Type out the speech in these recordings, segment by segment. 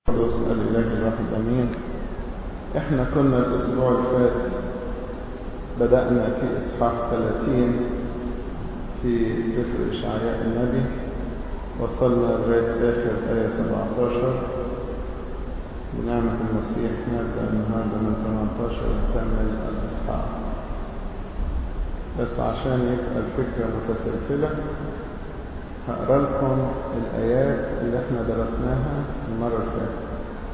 القدس الإله الواحد أمين احنا كنا الأسبوع اللي فات بدأنا في إصحاح 30 في سفر إشعياء النبي وصلنا لغاية آخر آية 17 بنعمة المسيح نبدأ النهاردة من 18 ونكمل الإصحاح بس عشان يبقى الفكرة متسلسلة هقرا لكم الآيات اللي احنا درسناها المرة اللي فاتت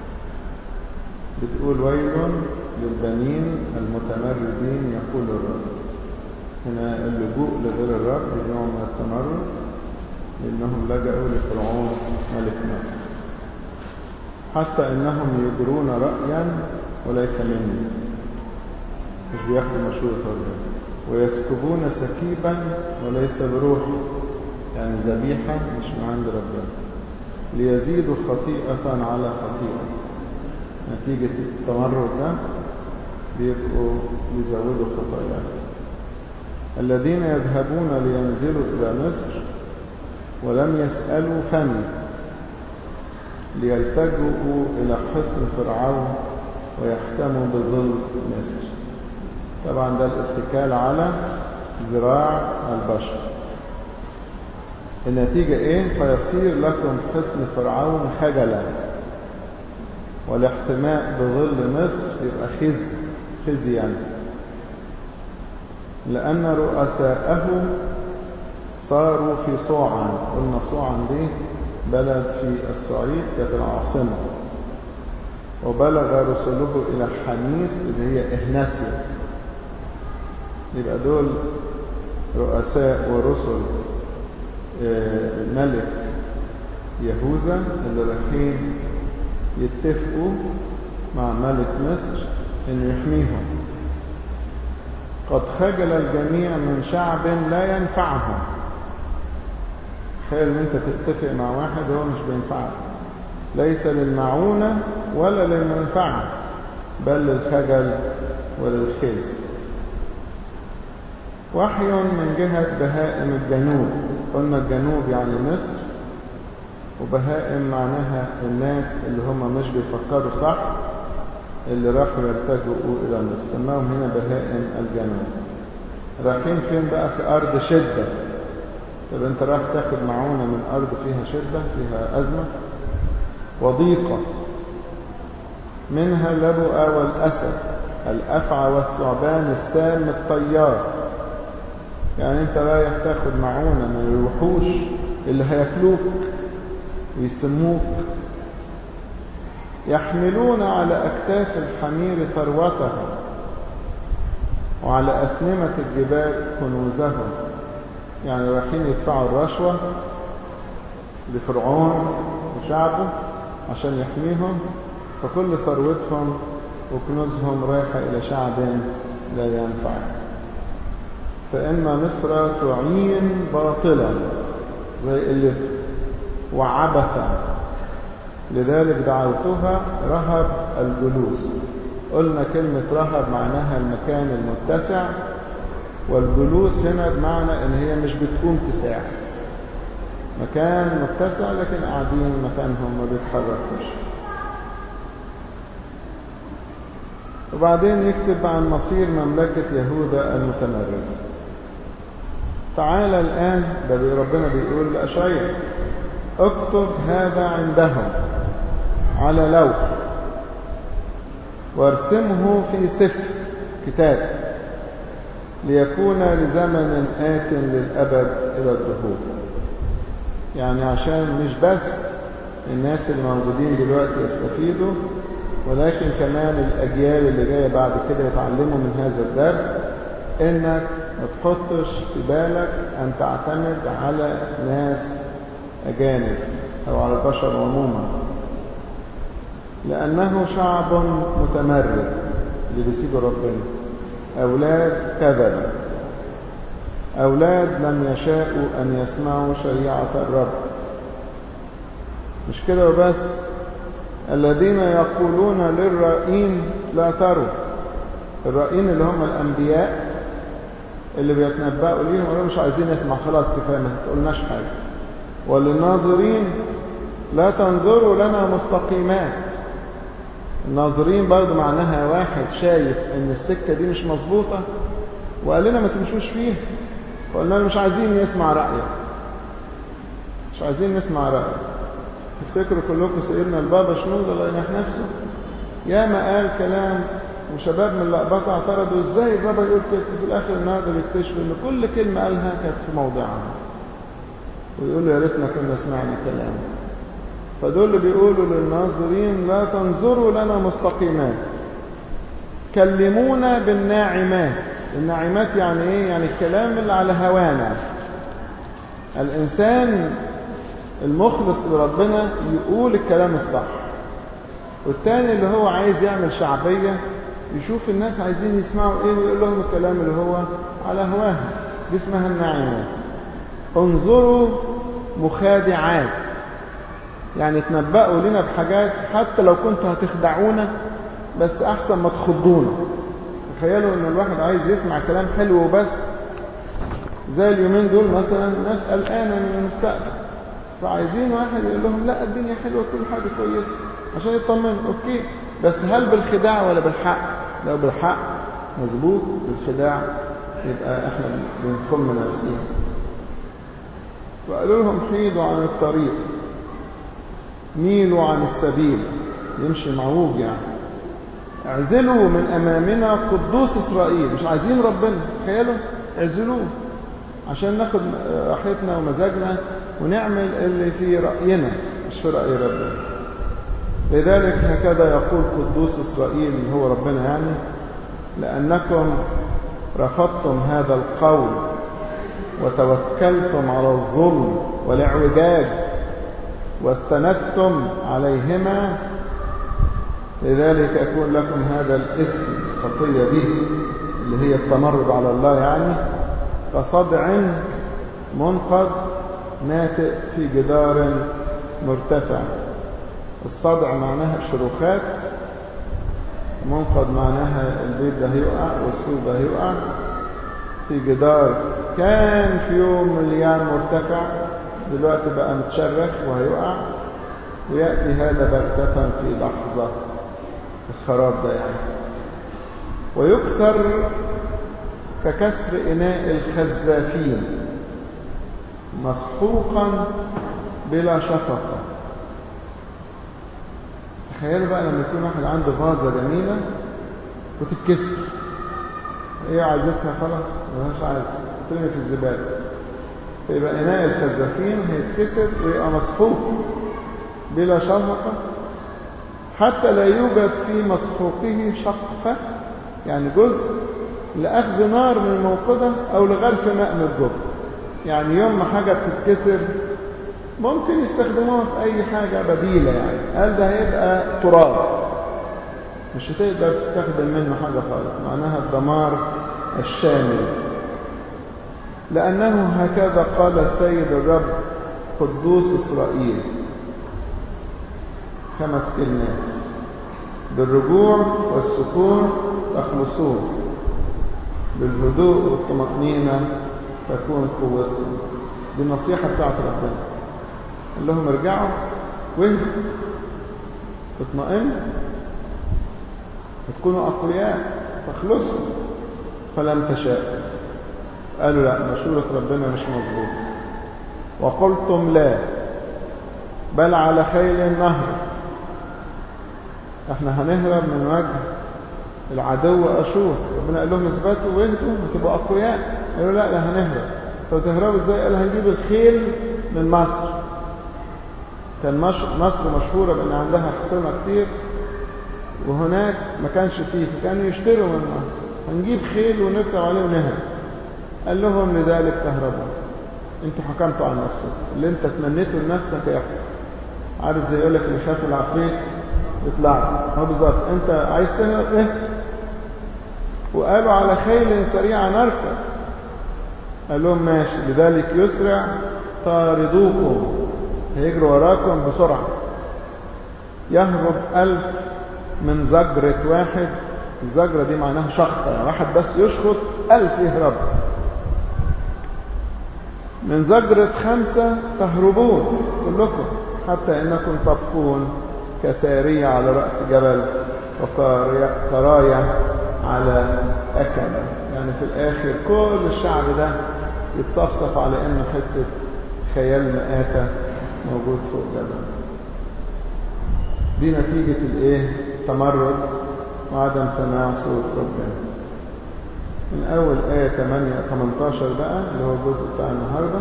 بتقول ويل للبنين المتمردين يقول الرب هنا اللجوء لغير الرب نوع من التمرد لأنهم لجأوا لفرعون ملك مصر حتى إنهم يجرون رأيا وليس مني مش بياخدوا مشورة ربنا ويسكبون سكيبا وليس بروحي يعني ذبيحة مش من عند ربنا ليزيدوا خطيئة على خطيئة نتيجة التمرد ده بيبقوا يزودوا خطاياهم الذين يذهبون لينزلوا إلى مصر ولم يسألوا فمي ليلتجئوا إلى حصن فرعون ويحتموا بظل مصر طبعا ده الاتكال على ذراع البشر النتيجة ايه فيصير لكم حصن فرعون خجلا والاحتماء بظل مصر يبقى خزي خزي يعني لأن رؤساءه صاروا في صوعا قلنا صوعا دي بلد في الصعيد كانت العاصمة وبلغ رسله إلى حنيس اللي هي إهناسيا يبقى دول رؤساء ورسل ملك يهوذا اللي رايحين يتفقوا مع ملك مصر انه يحميهم قد خجل الجميع من شعب لا ينفعهم تخيل ان انت تتفق مع واحد هو مش بينفعك ليس للمعونة ولا للمنفعة بل للخجل وللخيز وحي من جهة بهائم الجنوب قلنا الجنوب يعني مصر وبهائم معناها الناس اللي هم مش بيفكروا صح اللي راحوا يلتجئوا إلى مصر سماهم هنا بهائم الجنوب رايحين فين بقى في أرض شدة طب أنت رايح تاخد معونة من أرض فيها شدة فيها أزمة وضيقة منها اللبؤة والأسد الأفعى والثعبان السام الطيار يعني انت رايح تاخد معونة من الوحوش اللي هياكلوك ويسموك يحملون على أكتاف الحمير ثروتهم وعلى أسنمة الجبال كنوزهم يعني رايحين يدفعوا الرشوة لفرعون وشعبه عشان يحميهم فكل ثروتهم وكنوزهم رايحة إلى شعب لا ينفع فإن مصر تعين باطلا زي اللي وعبثا لذلك دعوتها رهب الجلوس قلنا كلمة رهب معناها المكان المتسع والجلوس هنا بمعنى ان هي مش بتقوم تساع مكان متسع لكن قاعدين مكانهم ما بيتحركوش وبعدين يكتب عن مصير مملكة يهوذا المتمردة تعالى الآن ده ربنا بيقول لأشعياء اكتب هذا عندهم على لوح وارسمه في سفر كتاب ليكون لزمن آت للأبد إلى الدهور يعني عشان مش بس الناس اللي موجودين دلوقتي يستفيدوا ولكن كمان الأجيال اللي جاية بعد كده يتعلموا من هذا الدرس إنك ما تحطش في بالك أن تعتمد على ناس أجانب أو على البشر عموما لأنه شعب متمرد اللي بيسيبوا ربنا أولاد كذب أولاد لم يشاءوا أن يسمعوا شريعة الرب مش كده وبس الذين يقولون للرائين لا تروا الرائين اللي هم الأنبياء اللي بيتنبأوا ليهم ولا مش عايزين نسمع خلاص كفاية ما تقولناش حاجة وللناظرين لا تنظروا لنا مستقيمات الناظرين برضو معناها واحد شايف ان السكة دي مش مظبوطة وقال لنا ما تمشوش فيها وقلنا له مش عايزين نسمع رأيك مش عايزين نسمع رأيك تفتكروا كلكم سئلنا البابا شنود الله ينح نفسه يا ما قال كلام وشباب من اللقبطة اعترضوا ازاي البابا يقول كده في الاخر النهارده بيكتشفوا ان كل كلمة قالها كانت في موضعها ويقولوا يا ريتنا كنا سمعنا كلامه فدول اللي بيقولوا للناظرين لا تنظروا لنا مستقيمات كلمونا بالناعمات الناعمات يعني ايه يعني الكلام اللي على هوانا الانسان المخلص لربنا يقول الكلام الصح والتاني اللي هو عايز يعمل شعبية يشوف الناس عايزين يسمعوا ايه ويقول لهم الكلام اللي هو على هواها دي اسمها الناعمات انظروا مخادعات يعني تنبأوا لنا بحاجات حتى لو كنتوا هتخدعونا بس احسن ما تخضونا تخيلوا ان الواحد عايز يسمع كلام حلو وبس زي اليومين دول مثلا ناس قلقانه من المستقبل فعايزين واحد يقول لهم لا الدنيا حلوه كل حاجه كويسه عشان يطمنوا اوكي بس هل بالخداع ولا بالحق لو بالحق مظبوط بالخداع يبقى احنا بنخم نفسنا وقالوا لهم حيدوا عن الطريق ميلوا عن السبيل يمشي معوج يعني اعزلوا من امامنا قدوس اسرائيل مش عايزين ربنا تخيلوا اعزلوه عشان ناخد راحتنا ومزاجنا ونعمل اللي في راينا مش في راي ربنا لذلك هكذا يقول قدوس اسرائيل اللي هو ربنا يعني لانكم رفضتم هذا القول وتوكلتم على الظلم والاعوجاج واستندتم عليهما لذلك يكون لكم هذا الإثم خطية به اللي هي التمرد على الله يعني كصدع منقض ناتئ في جدار مرتفع الصدع معناها شروخات منقض معناها البيت ده هيقع والسوق ده هيقع في جدار كان في يوم مليان مرتفع دلوقتي بقى متشرخ وهيقع ويأتي هذا بغتة في لحظة الخراب ده يعني ويكسر ككسر إناء الخزافين مسحوقا بلا شفقة تخيلوا بقى لما يكون واحد عنده فازة جميلة وتتكسر ايه عايزتها خلاص مش عايز ترمي في الزبالة فيبقى إناء الخزافين هيتكسر ويبقى مسحوق بلا شفقة حتى لا يوجد في مسحوقه شقفة يعني جزء لأخذ نار من الموقدة أو لغرف ماء من الجب يعني يوم ما حاجة بتتكسر ممكن يستخدموها في أي حاجة بديلة يعني قال ده هيبقى تراب مش هتقدر تستخدم منه حاجة خالص معناها الدمار الشامل لأنه هكذا قال السيد الرب قدوس إسرائيل خمس كلمات بالرجوع والسكون تخلصون بالهدوء والطمأنينة تكون قوتكم دي النصيحة بتاعت ربنا قال لهم ارجعوا واهدوا اطمئنوا وتكونوا أقوياء تخلصوا فلم تشاء قالوا لا مشورة ربنا مش مظبوط وقلتم لا بل على خيل النهر احنا هنهرب من وجه العدو أشور ربنا قال لهم اثبتوا واهدوا وتبقوا أقوياء قالوا لا لا هنهرب طب تهربوا ازاي قال هنجيب الخيل من مصر كان مصر مشهورة بأن عندها حصنة كتير وهناك ما كانش فيه فكانوا يشتروا من مصر هنجيب خيل ونركب عليه ونهرب قال لهم لذلك تهربوا انتوا حكمتوا على نفسكم اللي انت تمنيته لنفسك هيحصل عارف زي يقول لك اللي خاف العفريت يطلع هو بالظبط انت عايز تهرب ايه وقالوا على خيل سريعة نركب قال لهم ماشي لذلك يسرع طاردوكم هيجروا وراكم بسرعة يهرب ألف من زجرة واحد الزجرة دي معناها شخطة يعني واحد بس يشخط ألف يهرب من زجرة خمسة تهربون كلكم حتى إنكم تبقون كسارية على رأس جبل وكراية على أكمة يعني في الآخر كل الشعب ده يتصفصف على إنه حتة خيال مآتة موجود فوق جبل دي نتيجة الإيه؟ تمرد وعدم سماع صوت ربنا من أول آية 8 18 بقى اللي هو الجزء بتاع النهارده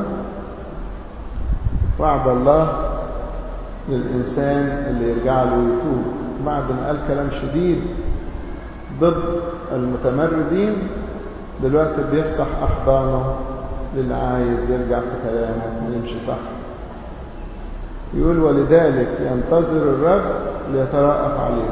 وعد الله للإنسان اللي يرجع له ويتوب بعد ما قال كلام شديد ضد المتمردين دلوقتي بيفتح أحضانه للي عايز يرجع في كلامه ويمشي صح يقول ولذلك ينتظر الرب ليترأف عليه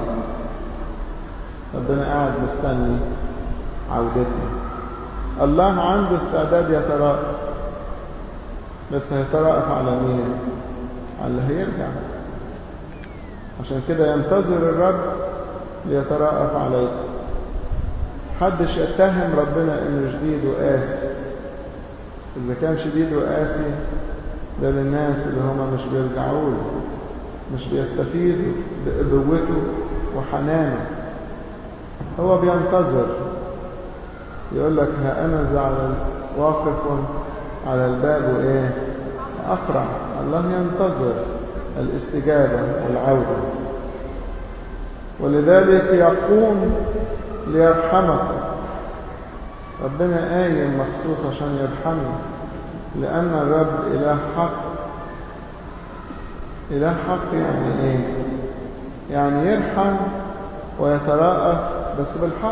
ربنا قاعد مستني عودتنا الله عنده استعداد يترأف بس هيترأف على مين على اللي هيرجع عشان كده ينتظر الرب ليترأف عليه حدش يتهم ربنا انه شديد وقاسي اذا كان شديد وقاسي ده للناس اللي هم مش بيرجعوا له مش بيستفيدوا بقوته وحنانه هو بينتظر يقول لك ها انا زعل واقف على الباب وايه اقرع الله ينتظر الاستجابه والعوده ولذلك يقوم ليرحمك ربنا قايم مخصوص عشان يرحمنا لأن الرب إله حق إله حق يعني إيه؟ يعني يرحم ويتراءف بس بالحق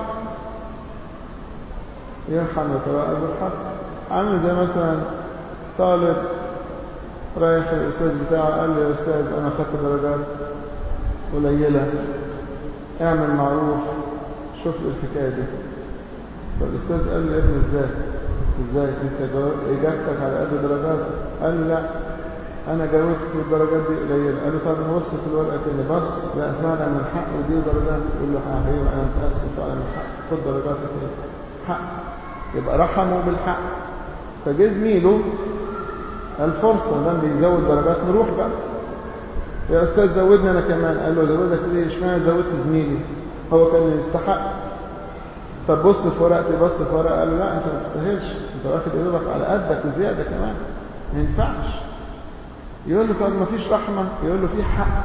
يرحم ويتراءف بالحق عامل زي مثلا طالب رايح الأستاذ بتاعه قال لي يا أستاذ أنا خدت درجات قليلة اعمل معروف شوف لي الحكاية دي فالأستاذ قال لي ابني ازاي ازاي انت اجابتك على قد درجات قال لي لا انا جاوبت في الدرجات دي قليله قال له طب نبص في الورقه تاني بص لا فعلا من حقه دي درجات يقول له حبيبي انا متاسف فعلا من حق خد درجاتك تاني حق يبقى رحمه بالحق فجه زميله الفرصه ده بيزود درجات نروح بقى يا استاذ زودني انا كمان قال له زودك ليه اشمعنى زودت زميلي هو كان يستحق طب بص في ورقتي بص في ورقه قال له لا انت ما تستاهلش انت واخد ايدك على قدك وزياده كمان ما ينفعش يقول له طب ما فيش رحمه يقول له في حق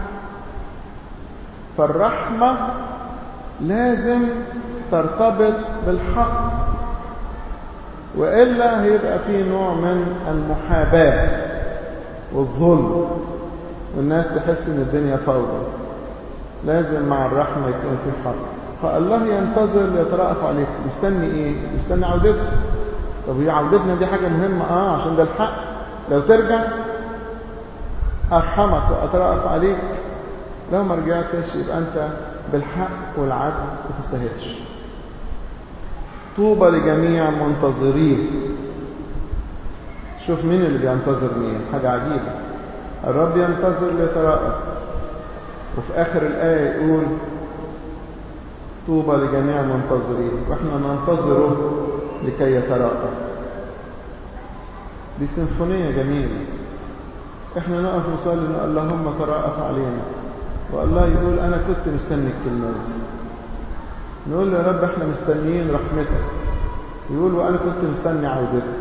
فالرحمه لازم ترتبط بالحق والا هيبقى في نوع من المحاباه والظلم والناس تحس ان الدنيا فوضى لازم مع الرحمه يكون في حق فالله ينتظر ليترأف عليك مستني ايه مستني عودتك طب هي عودتنا دي حاجه مهمه اه عشان ده الحق لو ترجع ارحمك واترأف عليك لو ما رجعتش يبقى انت بالحق والعدل ما تستاهلش طوبى لجميع منتظريه شوف مين اللي بينتظر مين حاجه عجيبه الرب ينتظر ليترأف وفي اخر الايه يقول طوبى لجميع منتظرين واحنا ننتظره لكي يتراءى دي سيمفونية جميلة احنا نقف نصلي ان اللهم تراءف علينا والله يقول انا كنت مستني الكلمات نقول له يا رب احنا مستنيين رحمتك يقول وانا كنت مستني عودتك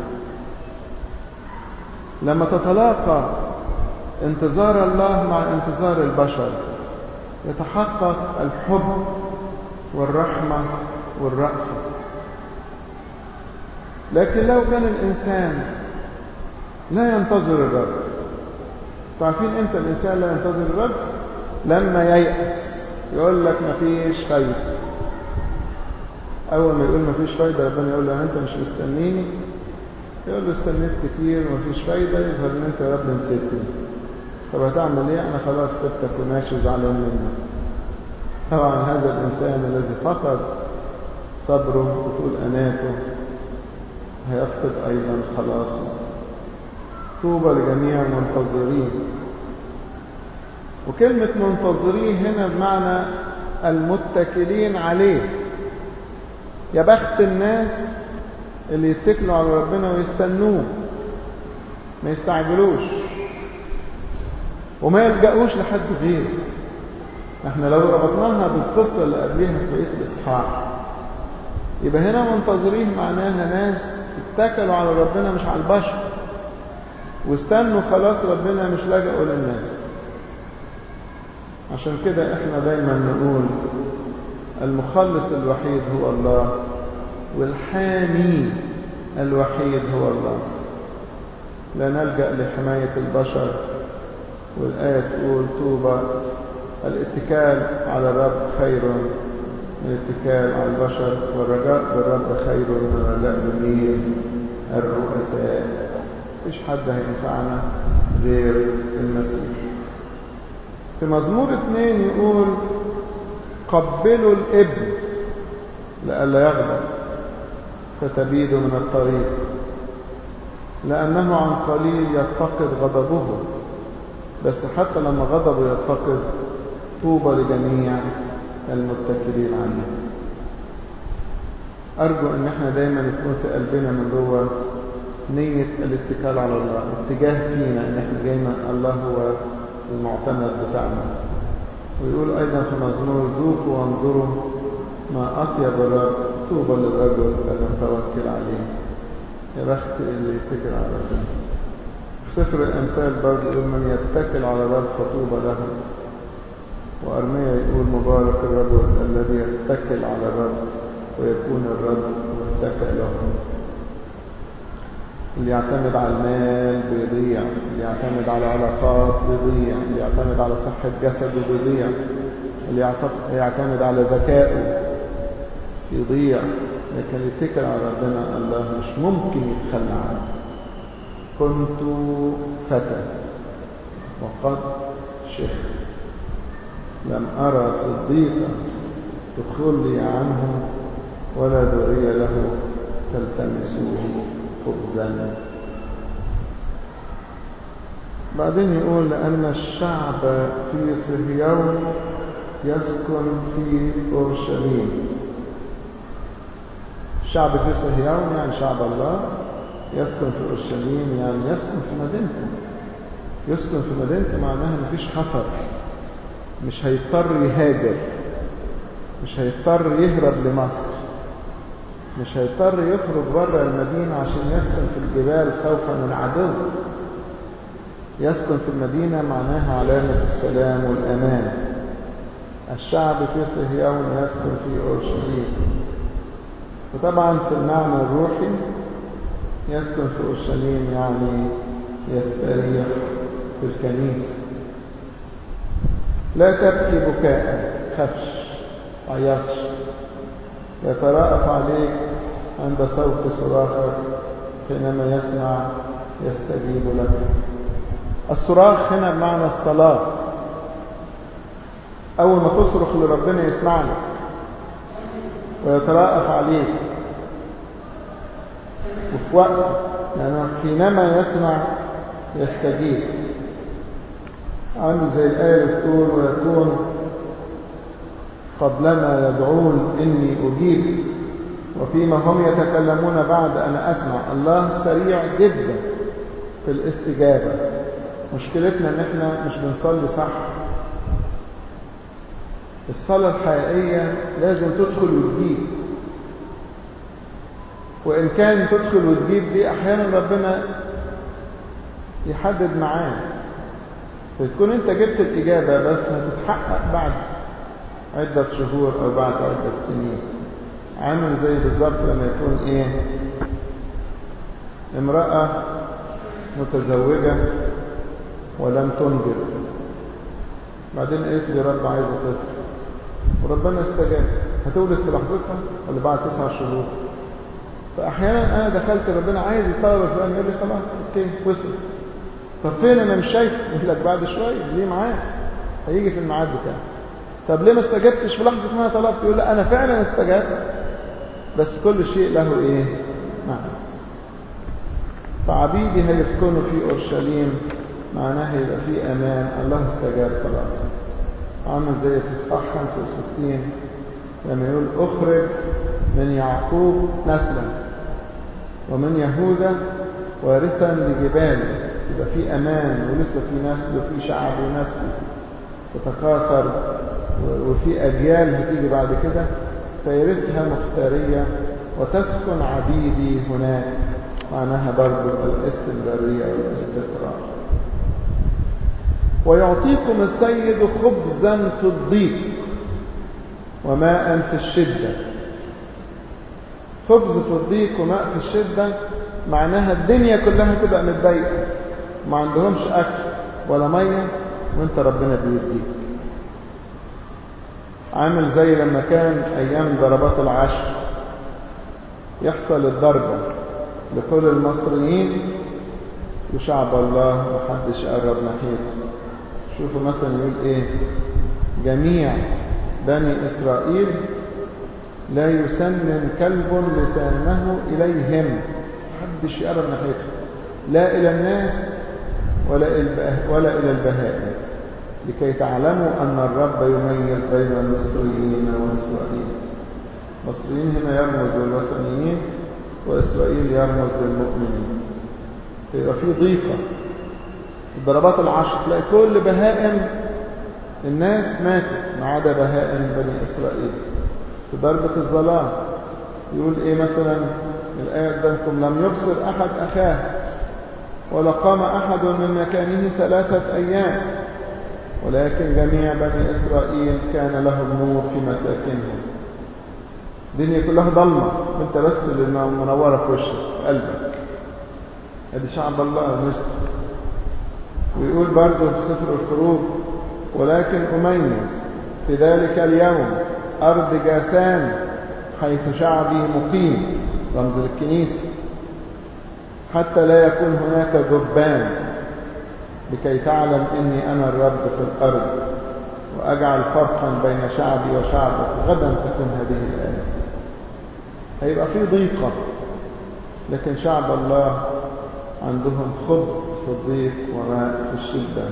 لما تتلاقى انتظار الله مع انتظار البشر يتحقق الحب والرحمة والرأفة لكن لو كان الإنسان لا ينتظر الرب تعرفين امتى الإنسان لا ينتظر الرب لما ييأس يقول لك مفيش فايدة أول ما يقول مفيش فايدة ربنا يقول له أنت مش مستنيني يقول له استنيت كتير ومفيش فايدة يظهر ان انت يا رب نسيتني طب هتعمل ايه انا خلاص سبتك وماشي وزعلان منك طبعا هذا الإنسان الذي فقد صبره وطول أناته هيفقد أيضا خلاصه طوبى لجميع المنتظرين وكلمة منتظرين هنا بمعنى المتكلين عليه يا بخت الناس اللي يتكلوا على ربنا ويستنوه ما يستعجلوش وما يلجأوش لحد غيره احنا لو ربطناها بالقصة اللي قبلها في بقية الإصحاح يبقى هنا منتظرين معناها ناس اتكلوا على ربنا مش على البشر واستنوا خلاص ربنا مش لجأوا للناس عشان كده احنا دايما نقول المخلص الوحيد هو الله والحامي الوحيد هو الله لا نلجأ لحماية البشر والآية تقول طوبى الاتكال على الرب خير من الاتكال على البشر والرجاء بالرب خير من الرجاء بمين الرؤساء مفيش حد هينفعنا غير المسيح في مزمور اثنين يقول قبلوا الابن لئلا يغضب فتبيد من الطريق لأنه عن قليل يتقد غضبه بس حتى لما غضبه يتقد طوبى لجميع المتكلين عنه أرجو أن احنا دايما يكون في قلبنا من جوه نية الاتكال على الله اتجاه فينا ان احنا جاينا الله هو المعتمد بتاعنا ويقول أيضا في مزمور ذوقوا وانظروا ما أطيب الرب طوبى للرجل المتوكل عليه يا بخت اللي يتكل على ربنا في سفر الأمثال برضه يقول من يتكل على الرب فطوبى له وأرميا يقول مبارك الرجل الذي يتكل على الرب ويكون الرب متكئ له اللي يعتمد على المال بيضيع اللي يعتمد على علاقات بيضيع اللي يعتمد على صحة جسده بيضيع اللي يعتمد على ذكائه يضيع لكن يتكل على ربنا الله مش ممكن يتخلى عنه كنت فتى وقد شخت لم أرى صديقا تخلي عنه ولا ذرية له تلتمسوه خبزا بعدين يقول لأن الشعب في صهيون يسكن في أورشليم الشعب في صهيون يعني شعب الله يسكن في أورشليم يعني يسكن في مدينته يسكن في مدينته معناها مفيش خطر مش هيضطر يهاجر مش هيضطر يهرب لمصر مش هيضطر يخرج بره المدينة عشان يسكن في الجبال خوفا من عدو يسكن في المدينة معناها علامة السلام والأمان الشعب في صهيون يسكن في أورشليم وطبعا في المعنى الروحي يسكن في أورشليم يعني يستريح في الكنيسة لا تبكي بكاء خفش عيطش يتراءف عليك عند صوت صراخك حينما يسمع يستجيب لك الصراخ هنا بمعنى الصلاة أول ما تصرخ لربنا يسمع لك ويتراءف عليك وفي وقت يعني حينما يسمع يستجيب عامل زي الآية اللي بتقول ويكون قبلما يدعون إني أجيب وفيما هم يتكلمون بعد أنا أسمع الله سريع جدا في الاستجابة مشكلتنا ان احنا مش بنصلي صح الصلاة الحقيقية لازم تدخل وتجيب وإن كان تدخل وتجيب دي أحيانا ربنا يحدد معاه فتكون أنت جبت الإجابة بس هتتحقق بعد عدة شهور أو بعد عدة سنين عامل زي بالظبط لما يكون إيه امرأة متزوجة ولم تنجب بعدين قالت لي رب عايزة طفل وربنا استجاب هتولد في لحظتها ولا بعد تسع شهور فأحيانا أنا دخلت ربنا عايز يطلب الفلان يقول لي خلاص اوكي وصل طب فين أنا مش شايف يقول لك بعد شوية ليه معاك هيجي في الميعاد بتاعه طب ليه ما استجبتش في لحظة ما أنا طلبت يقول لا أنا فعلا استجبت بس كل شيء له إيه معنى فعبيدي هيسكنوا في أورشليم معناها يبقى في أمان الله استجاب خلاص عامل زي في إصحاح 65 لما يقول أخرج من يعقوب نسلا ومن يهوذا وارثا لجباله يبقى في أمان ولسه في نسل وفي شعب ونسل تتكاثر وفي أجيال هتيجي بعد كده فيرثها مختارية وتسكن عبيدي هناك معناها برضو الاستمرارية والاستقرار ويعطيكم السيد خبزا في الضيق وماء في الشدة خبز في الضيق وماء في الشدة معناها الدنيا كلها تبقى متضايقة ما عندهمش أكل ولا مية وانت ربنا بيديك عامل زي لما كان أيام ضربات العشر يحصل الضربة لكل المصريين وشعب الله محدش قرب ناحيته شوفوا مثلا يقول ايه جميع بني إسرائيل لا يسنن كلب لسانه إليهم محدش يقرب ناحيته لا إلى الناس ولا إلى ولا إلى البهائم لكي تعلموا أن الرب يميز بين المصريين وإسرائيل المصريين هنا يرمز للوثنيين وإسرائيل يرمز للمؤمنين يبقى في ضيقة الضربات العشر تلاقي كل بهائم الناس ماتت ما عدا بهائم بني إسرائيل في ضربة الظلام يقول إيه مثلا الآية قدامكم لم يبصر أحد أخاه ولا قام أحد من مكانه ثلاثة أيام ولكن جميع بني إسرائيل كان لهم نور في مساكنهم الدنيا كلها ضلمة وانت بس اللي منورة في وشك في قلبك ادي شعب الله مصر ويقول برضه في سفر الخروج ولكن أميز في ذلك اليوم أرض جاسان حيث شعبي مقيم رمز الكنيسة حتى لا يكون هناك ذبان لكي تعلم إني أنا الرب في الأرض وأجعل فرقا بين شعبي وشعبك غدا تكون هذه الآية هيبقى في ضيقة لكن شعب الله عندهم خبز في الضيق وماء في الشدة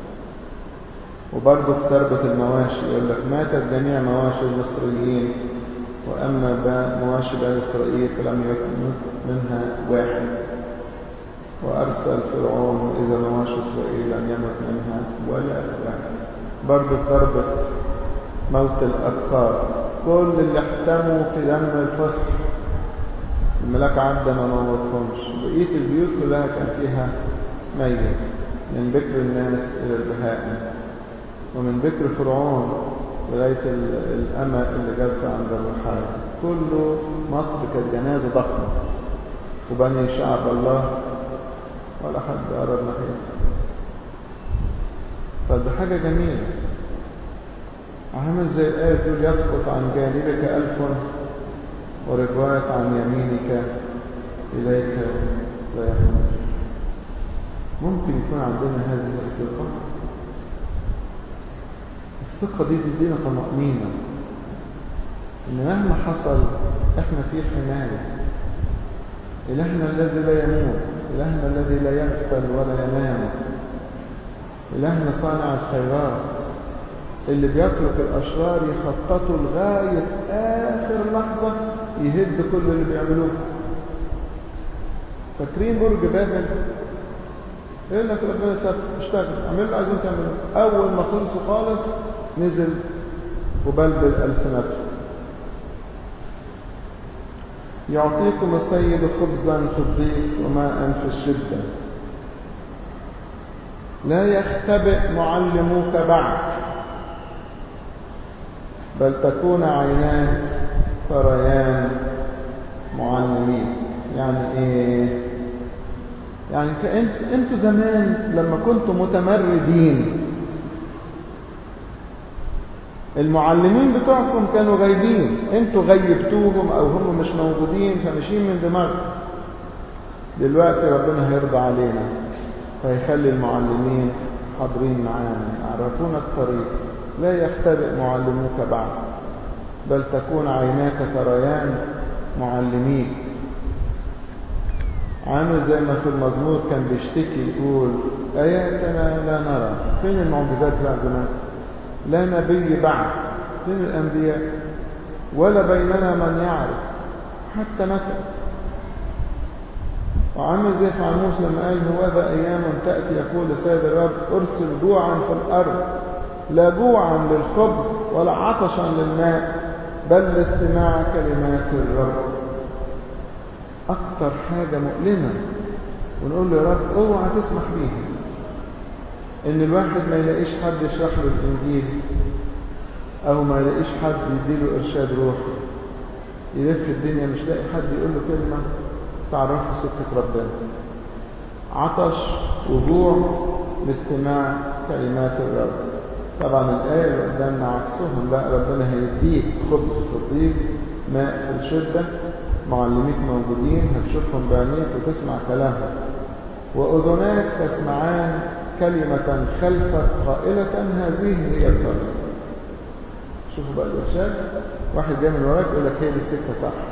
وبرضه في تربة المواشي يقول لك ماتت جميع مواشي المصريين وأما مواشي بني إسرائيل فلم يكن منها واحد وأرسل فرعون إذا مواشي إسرائيل لم يمت منها ولا واحد برضه تربة موت الأبكار كل اللي احتموا في دم الفصل الملاك عدى ما موتهمش بقية البيوت كلها كان فيها ميت من بكر الناس إلى البهائم ومن بكر فرعون لغاية الأمة اللي جالسة عند الرحال كله مصر كانت جنازة ضخمة وبني شعب الله ولا حد قرب ناحيتها فده حاجة جميلة عامل زي الآية تقول يسقط عن جانبك ألف وربوات عن يمينك إليك لا يخرج ممكن يكون عندنا هذه الثقة الثقة دي تدينا طمأنينة إن مهما حصل إحنا في حماية إلهنا الذي لا يموت إلهنا الذي لا يغفل ولا ينام إلهنا صانع الخيرات اللي بيترك الأشرار يخططوا لغاية آخر لحظة يهد كل اللي بيعملوه فاكرين برج بابل يقول لك ربنا ساب اشتغل اعملوا اللي عايزين تعملوه أول ما خلصوا خالص نزل وبلبل ألسنته يعطيكم السيد خبزا في الضيق وماء في الشدة لا يختبئ معلموك بعد بل تكون عيناك تريان معلمين يعني ايه يعني كأنت انتوا زمان لما كنتوا متمردين المعلمين بتوعكم كانوا غايبين انتوا غيبتوهم او هم مش موجودين فماشيين من دماغكم دلوقتي ربنا هيرضى علينا فيخلي المعلمين حاضرين معانا يعرفونا الطريق لا يختبئ معلموك بعد بل تكون عيناك تريان معلميك عامل زي ما في المزمور كان بيشتكي يقول آياتنا لا نرى فين المعجزات بتاع زمان لا نبي بعد فين الأنبياء ولا بيننا من يعرف حتى متى وعامل زي في عموس لما قال هو ذا أيام تأتي يقول سيد الرب أرسل جوعا في الأرض لا جوعا للخبز ولا عطشا للماء بل لاستماع كلمات الرب أكتر حاجة مؤلمة ونقول له يا رب اوعى تسمح بيها ان الواحد ما يلاقيش حد يشرح له الانجيل او ما يلاقيش حد يديله ارشاد روحي يلف الدنيا مش لاقي حد يقول له كلمه تعرفه سكه ربنا عطش وجوع لاستماع كلمات الرب طبعا الآية اللي قدامنا عكسهم لا ربنا هيديك خبز في الضيق ماء في الشدة معلميك موجودين هتشوفهم بعينيك وتسمع كلامهم وأذناك تسمعان كلمة خلفك قائلة هذه هي الطريق شوفوا بقى الإرشاد واحد جاي من وراك يقول لك هي دي السكة صح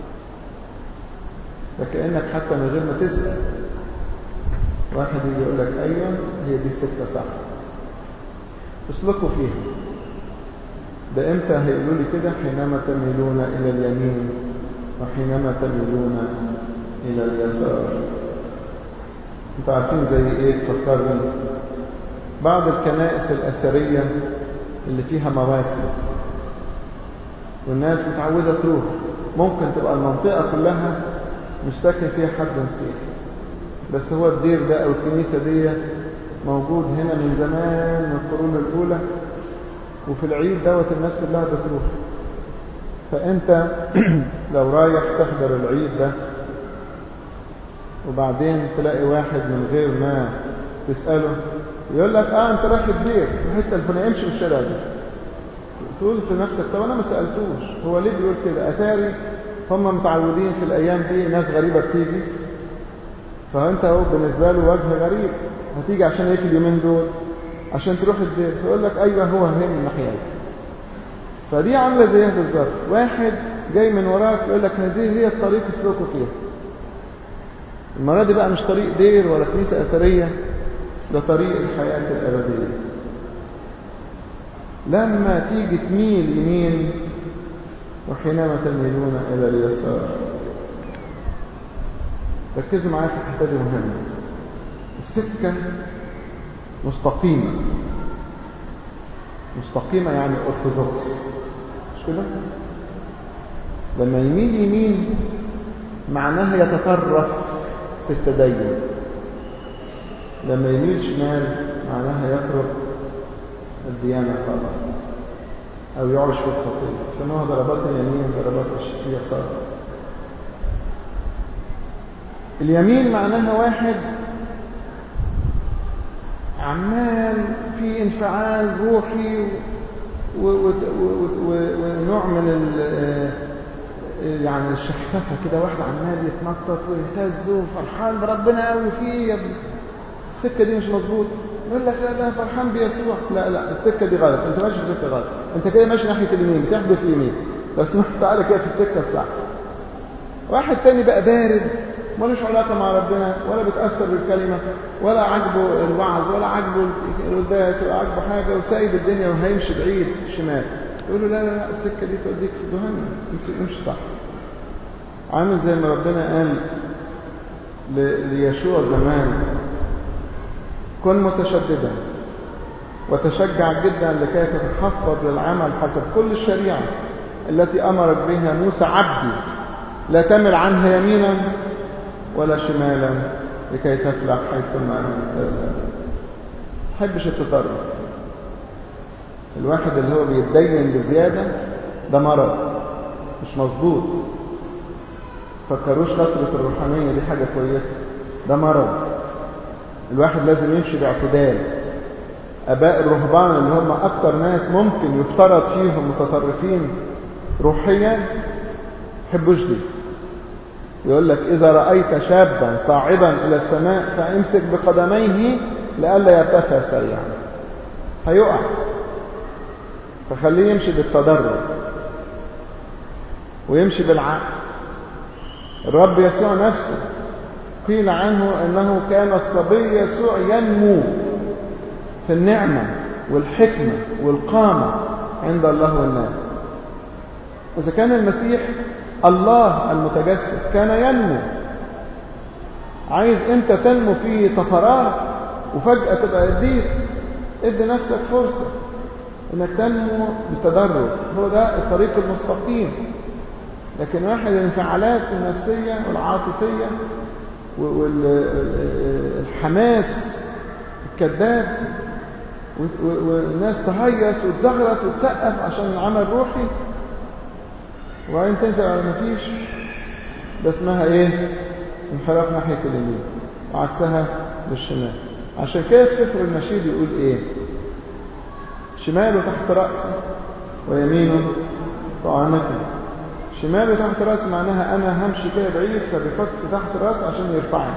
فكأنك حتى من غير ما تسأل واحد يجي يقول لك أيوة هي دي السكة صح اسلكوا فيها ده امتى هيقولوا لي كده حينما تميلون إلى اليمين وحينما تميلون إلى اليسار انتوا عارفين زي ايه تفكرني بعض الكنائس الأثرية اللي فيها مواكب والناس متعودة تروح ممكن تبقى المنطقة كلها مش ساكن فيها حد مسيحي بس هو الدير ده أو الكنيسة دي موجود هنا من زمان من القرون الأولى وفي العيد دوت الناس كلها بتروح فأنت لو رايح تحضر العيد ده وبعدين تلاقي واحد من غير ما تسأله يقول لك اه انت رايح الدير الحته الفلانيه امشي في الشارع ده تقول في نفسك طب انا ما سالتوش هو ليه بيقول كده اتاري هم متعودين في الايام دي ناس غريبه بتيجي فانت اهو بالنسبه له وجه غريب هتيجي عشان ايه في اليومين دول عشان تروح الدير فيقول لك ايوه هو هي من الناحيه دي فدي عامله زيها بالظبط واحد جاي من وراك يقول لك هذه هي الطريق اسلكوا فيها المره دي بقى مش طريق دير ولا كنيسه اثريه ده طريق الحياة الأبدية لما تيجي تميل يمين وحينما تميلون إلى اليسار ركزوا معايا في الحتة دي مهمة السكة مستقيمة مستقيمة يعني أرثوذكس مش كده؟ لما يميل يمين معناها يتطرف في التدين لما يميل شمال معناها يترك الديانة خالص أو يعرش في الخطية سموها ضربات اليمين ضربات اليسار اليمين معناها واحد عمال في انفعال روحي ونوع من يعني الشحففة كده واحد عمال يتنطط ويهتز وفرحان بربنا قوي فيه يا ابني السكة دي مش مظبوط يقول لك لا لا فرحان بيسوع لا لا السكة دي غلط انت ماشي في السكة غلط انت كده ماشي ناحية اليمين بتحدث اليمين بس تعالى كده في السكة الصح واحد تاني بقى بارد ملوش علاقة مع ربنا ولا بتأثر بالكلمة ولا عاجبه الوعظ ولا عاجبه القداس ولا عاجبه حاجة وسايب الدنيا وهيمشي بعيد شمال يقول له لا لا لا السكة دي توديك في جهنم امشي صح عامل زي ما ربنا قال ليشوع زمان كن متشددا وتشجع جدا لكي تتحفظ للعمل حسب كل الشريعة التي أمرك بها موسى عبدي لا تمل عنها يمينا ولا شمالا لكي تفلح حيثما تحبش التطرف الواحد اللي هو بيتدين بزيادة ده مرض مش مظبوط فكروش فترة الروحانية دي حاجة كويسة ده مرض الواحد لازم يمشي باعتدال اباء الرهبان اللي هم اكتر ناس ممكن يفترض فيهم متطرفين روحيا حبوش دي يقول لك اذا رايت شابا صاعدا الى السماء فامسك بقدميه لئلا يرتفع سريعا هيقع فخليه يمشي بالتدرج ويمشي بالعقل الرب يسوع نفسه قيل عنه أنه كان الصبي يسوع ينمو في النعمة والحكمة والقامة عند الله والناس إذا كان المسيح الله المتجسد كان ينمو عايز انت تنمو في طفرات وفجأة تبقى قديس ادي نفسك فرصة انك تنمو بتدرج هو ده الطريق المستقيم لكن واحد الانفعالات النفسية والعاطفية والحماس الكذاب والناس تهيص وتزغرط وتسقف عشان العمل روحي وبعدين تنزل على مفيش ده اسمها ايه انحراف ناحية اليمين وعكسها للشمال عشان كده في سفر النشيد يقول ايه شماله تحت رأسي ويمينه طعامتي شماله تحت رأسي معناها انا همشي كده بعيد فبيحط تحت رأسي عشان يرفعني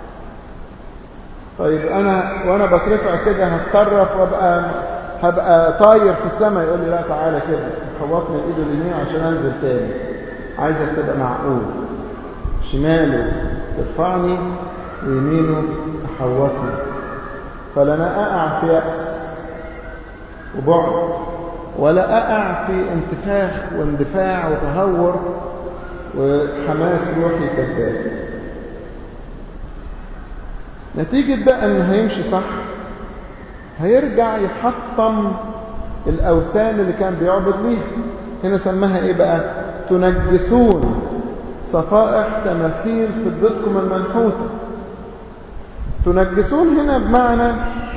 طيب انا وانا بترفع كده هتصرف وابقى هبقى طاير في السماء يقول لي لا تعالى كده خوفني الايد اليمين عشان انزل تاني عايزك تبقى معقول شماله ترفعني ويمينه تحوطني فلا انا اقع في يأس وبعد ولا اقع في انتفاخ واندفاع وتهور وحماس روحي كذاب نتيجة بقى ان هيمشي صح هيرجع يحطم الاوثان اللي كان بيعبد ليها هنا سماها ايه بقى تنجسون صفائح تماثيل فضتكم المنحوتة تنجسون هنا بمعنى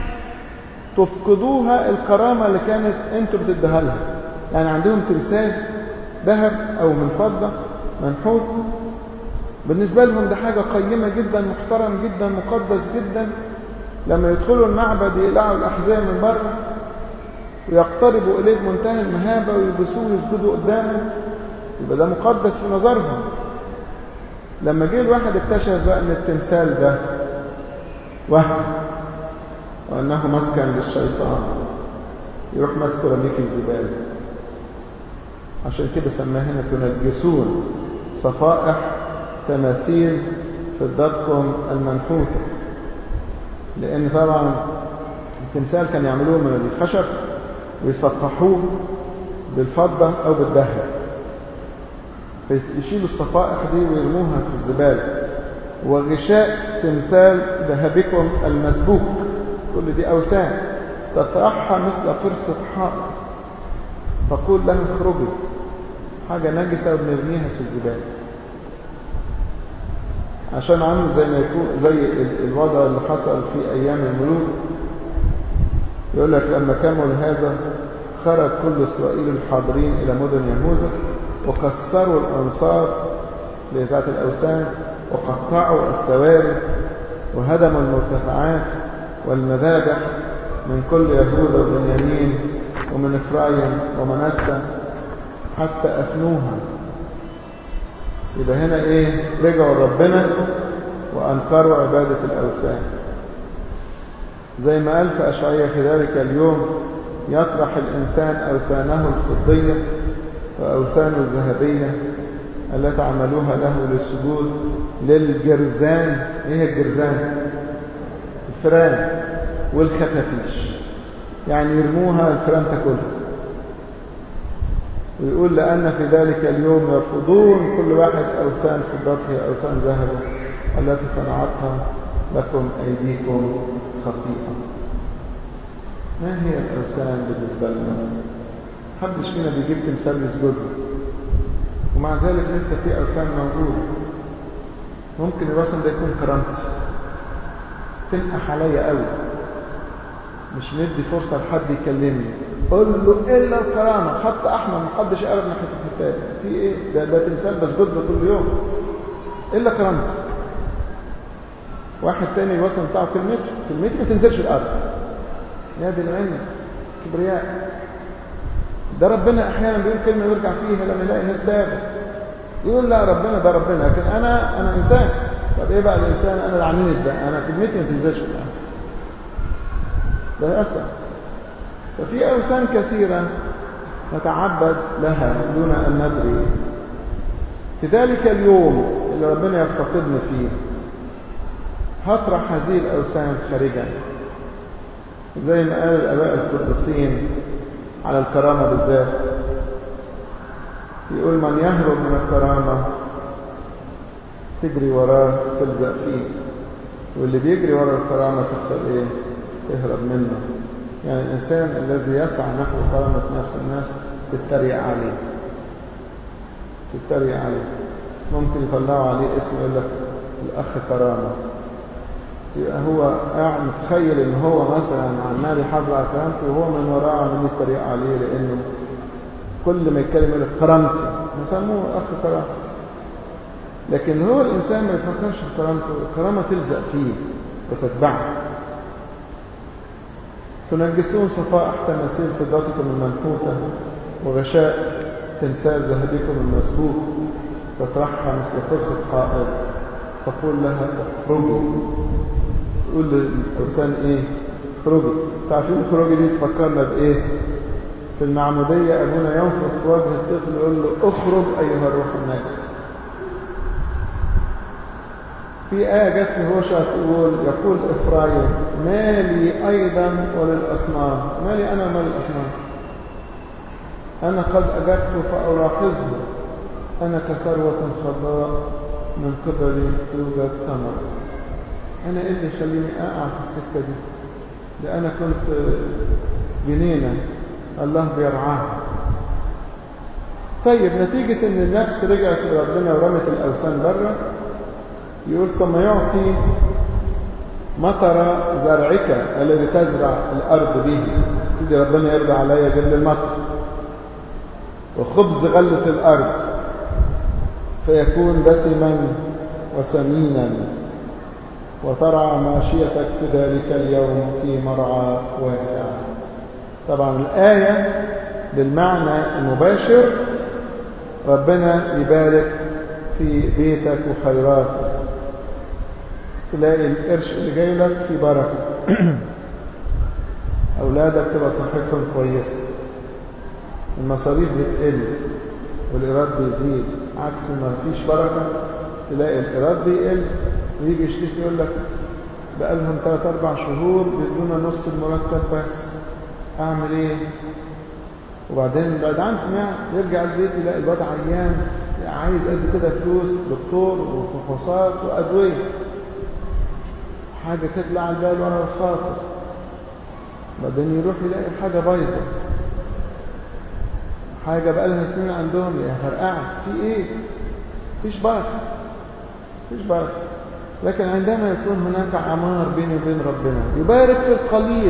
تفقدوها الكرامة اللي كانت انتوا بتديها لها يعني عندهم تمثال ذهب او من فضة منحوت بالنسبة لهم ده حاجة قيمة جدا محترم جدا مقدس جدا لما يدخلوا المعبد يقلعوا الأحذية من بره ويقتربوا إليه بمنتهى المهابة ويلبسوه ويسجدوا قدامه يبقى ده مقدس في نظرهم لما جه الواحد اكتشف بقى ان التمثال ده وهم وانه مسكن للشيطان يروح ماسك رميك الزباله عشان كده سماه هنا تنجسون صفائح تماثيل فضتكم المنحوتة لأن طبعا التمثال كان يعملوه من الخشب ويصفحوه بالفضة أو بالذهب فيشيلوا الصفائح دي ويرموها في الزبالة وغشاء تمثال ذهبكم المسبوك كل دي أوثان تطرحها مثل فرصة حائط تقول لها اخرجي حاجة نجسة وبنرميها في الزبالة عشان عامل زي ما يكون زي الوضع اللي حصل في ايام الملوك يقول لك لما كمل هذا خرج كل اسرائيل الحاضرين الى مدن يهوذا وكسروا الانصار لذات الاوثان وقطعوا السواري وهدموا المرتفعات والمذابح من كل يهوذا وبنيامين ومن افرايم ومنسى حتى افنوها يبقى هنا ايه رجعوا ربنا وانكروا عبادة الاوثان زي ما قال في اشعياء في ذلك اليوم يطرح الانسان اوثانه الفضية واوثانه الذهبية التي عملوها له للسجود للجرذان ايه الجرذان الفران والخفافيش يعني يرموها الفران تاكلها ويقول لأن في ذلك اليوم يرفضون كل واحد أوثان فضته أوثان ذهبه التي صنعتها لكم أيديكم خطيئة ما هي الأوثان بالنسبة لنا محدش فينا بيجيب تمثال يسجد ومع ذلك لسه في أوثان موجودة ممكن الوثن ده يكون كرامتي تنقح عليا قوي مش مدي فرصة لحد يكلمني قول له إلا الكرامة خط أحمر محدش يقرب ناحية الكتاب في إيه ده ده تمثال بسجد له كل يوم إلا كرامتي واحد تاني الوصل بتاعه كلمته كلمتي ما تنزلش الأرض يا دي العلم كبرياء ده ربنا أحيانا بيقول كلمة ويرجع فيها لما يلاقي الناس تابع يقول لا ربنا ده ربنا لكن أنا أنا إنسان طب إيه بقى الإنسان أنا العنيد ده أنا كلمتي ما تنزلش الأرض ده أسف ففي أوثان كثيرة نتعبد لها دون أن ندري في ذلك اليوم اللي ربنا يفتقدنا فيه هطرح هذه الأوثان خارجا زي ما قال الآباء القديسين على الكرامة بالذات يقول من يهرب من الكرامة تجري وراه تلزق فيه واللي بيجري ورا الكرامة تحصل ايه تهرب منه يعني الإنسان الذي يسعى نحو كرامة نفس الناس تتريق عليه تتريق عليه ممكن يطلعوا عليه اسم يقول لك الأخ كرامة يبقى هو قاعد متخيل ان هو مثلا عمال يحافظ على كرامته وهو من وراه عمال يتريق عليه لانه كل ما يتكلم يقول لك كرامتي يسموه اخ كرامه لكن هو الانسان ما يفكرش في كرامته الكرامه تلزق فيه وتتبعه تنجسون صفاء تماثيل فضتكم المنحوته وغشاء تمثال ذهبكم المسبوك تطرحها مثل فرصه قائد تقول لها اخرجي تقول للإنسان إيه اخرجي تعرفين اخرجي دي تفكرنا بإيه في المعمودية أبونا ينفخ في وجه الطفل يقول له اخرج أيها الروح النجس في آية جت في هوشع تقول يقول إفرايم ما لي أيضا وللأصنام ما لي أنا وما للأصنام أنا قد أجبت فألاحظه أنا كثروة خضراء من قبل يوجد ثمر أنا إيه اللي يخليني أقع في السكة دي ده أنا كنت جنينة الله بيرعاها طيب نتيجة ان النفس رجعت لربنا ورمت الاوثان بره يقول ثم يعطي مطر زرعك الذي تزرع الارض به تدي ربنا يرضى عليا جل المطر وخبز غلة الارض فيكون دسما وسمينا وترعى ماشيتك في ذلك اليوم في مرعى واسع طبعا الآية بالمعنى المباشر ربنا يبارك في بيتك وخيراتك تلاقي القرش اللي جاي لك في بركة أولادك تبقى صحتهم كويسة المصاريف بتقل والإيراد بيزيد عكس ما فيش بركة تلاقي الإيراد بيقل ويجي يشتكي يقول لك بقى لهم 3 4 شهور بيدونا نص المرتب بس اعمل ايه وبعدين بعد عن سمع يرجع البيت يلاقي الواد عيان عايز قد كده فلوس دكتور وفحوصات وادويه حاجه تطلع على البال ورا الخاطر بعدين يروح يلاقي حاجه بايظه حاجه بقى لها سنين عندهم يا فرقعت في ايه مفيش بركه مفيش بركه لكن عندما يكون هناك عمار بيني وبين ربنا يبارك في القليل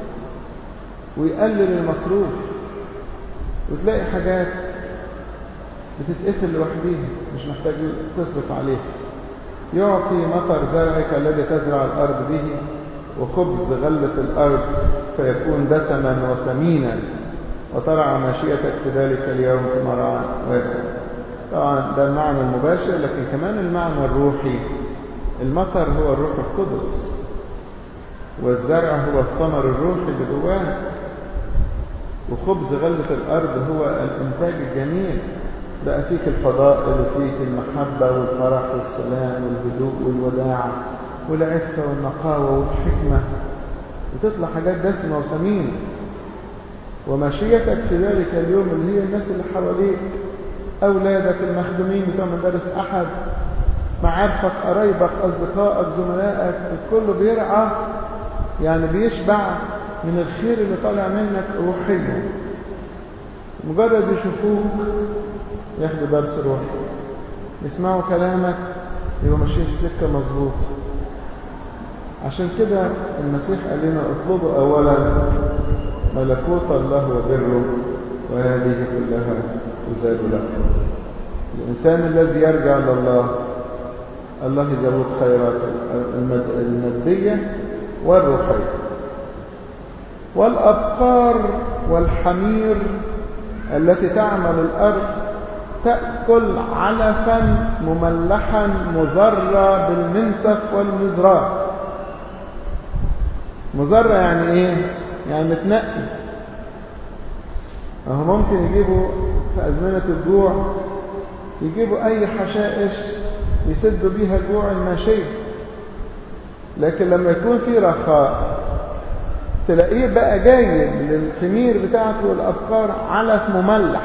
ويقلل المصروف وتلاقي حاجات بتتقفل لوحديها مش محتاج تصرف عليها يعطي مطر زرعك الذي تزرع الأرض به وخبز غلة الأرض فيكون دسما وسمينا وترعى ماشيتك في ذلك اليوم في مرعى واسع طبعا ده المعنى المباشر لكن كمان المعنى الروحي المطر هو الروح القدس والزرع هو الثمر الروحي اللي جواه وخبز غلة الأرض هو الإنتاج الجميل بقى فيك الفضائل وفيك المحبة والفرح والسلام والهدوء والوداعة والعفة والنقاوة والحكمة وتطلع حاجات دسمة وسمينة ومشيتك في ذلك اليوم اللي هي الناس اللي حواليك أولادك المخدومين بتوع مدارس أحد معارفك قرايبك أصدقائك زملائك الكل بيرعى يعني بيشبع من الخير اللي طالع منك روحيا مجرد يشوفوك ياخدوا درس روحي يسمعوا كلامك يبقوا ماشيين في سكه مظبوط عشان كده المسيح قال لنا اطلبوا اولا ملكوت الله وبره وهذه كلها تزاد لكم الانسان الذي يرجع لله الله يزود خيراته الماديه والروحيه والأبقار والحمير التي تعمل الأرض تأكل علفا مملحا مزرى بالمنسف والمزراه مزرى يعني ايه يعني متنقي اهو ممكن يجيبوا في أزمنة الجوع يجيبوا أي حشائش يسدوا بيها جوع الماشية لكن لما يكون في رخاء تلاقيه بقى جايب للحمير بتاعته والأبقار علف مملح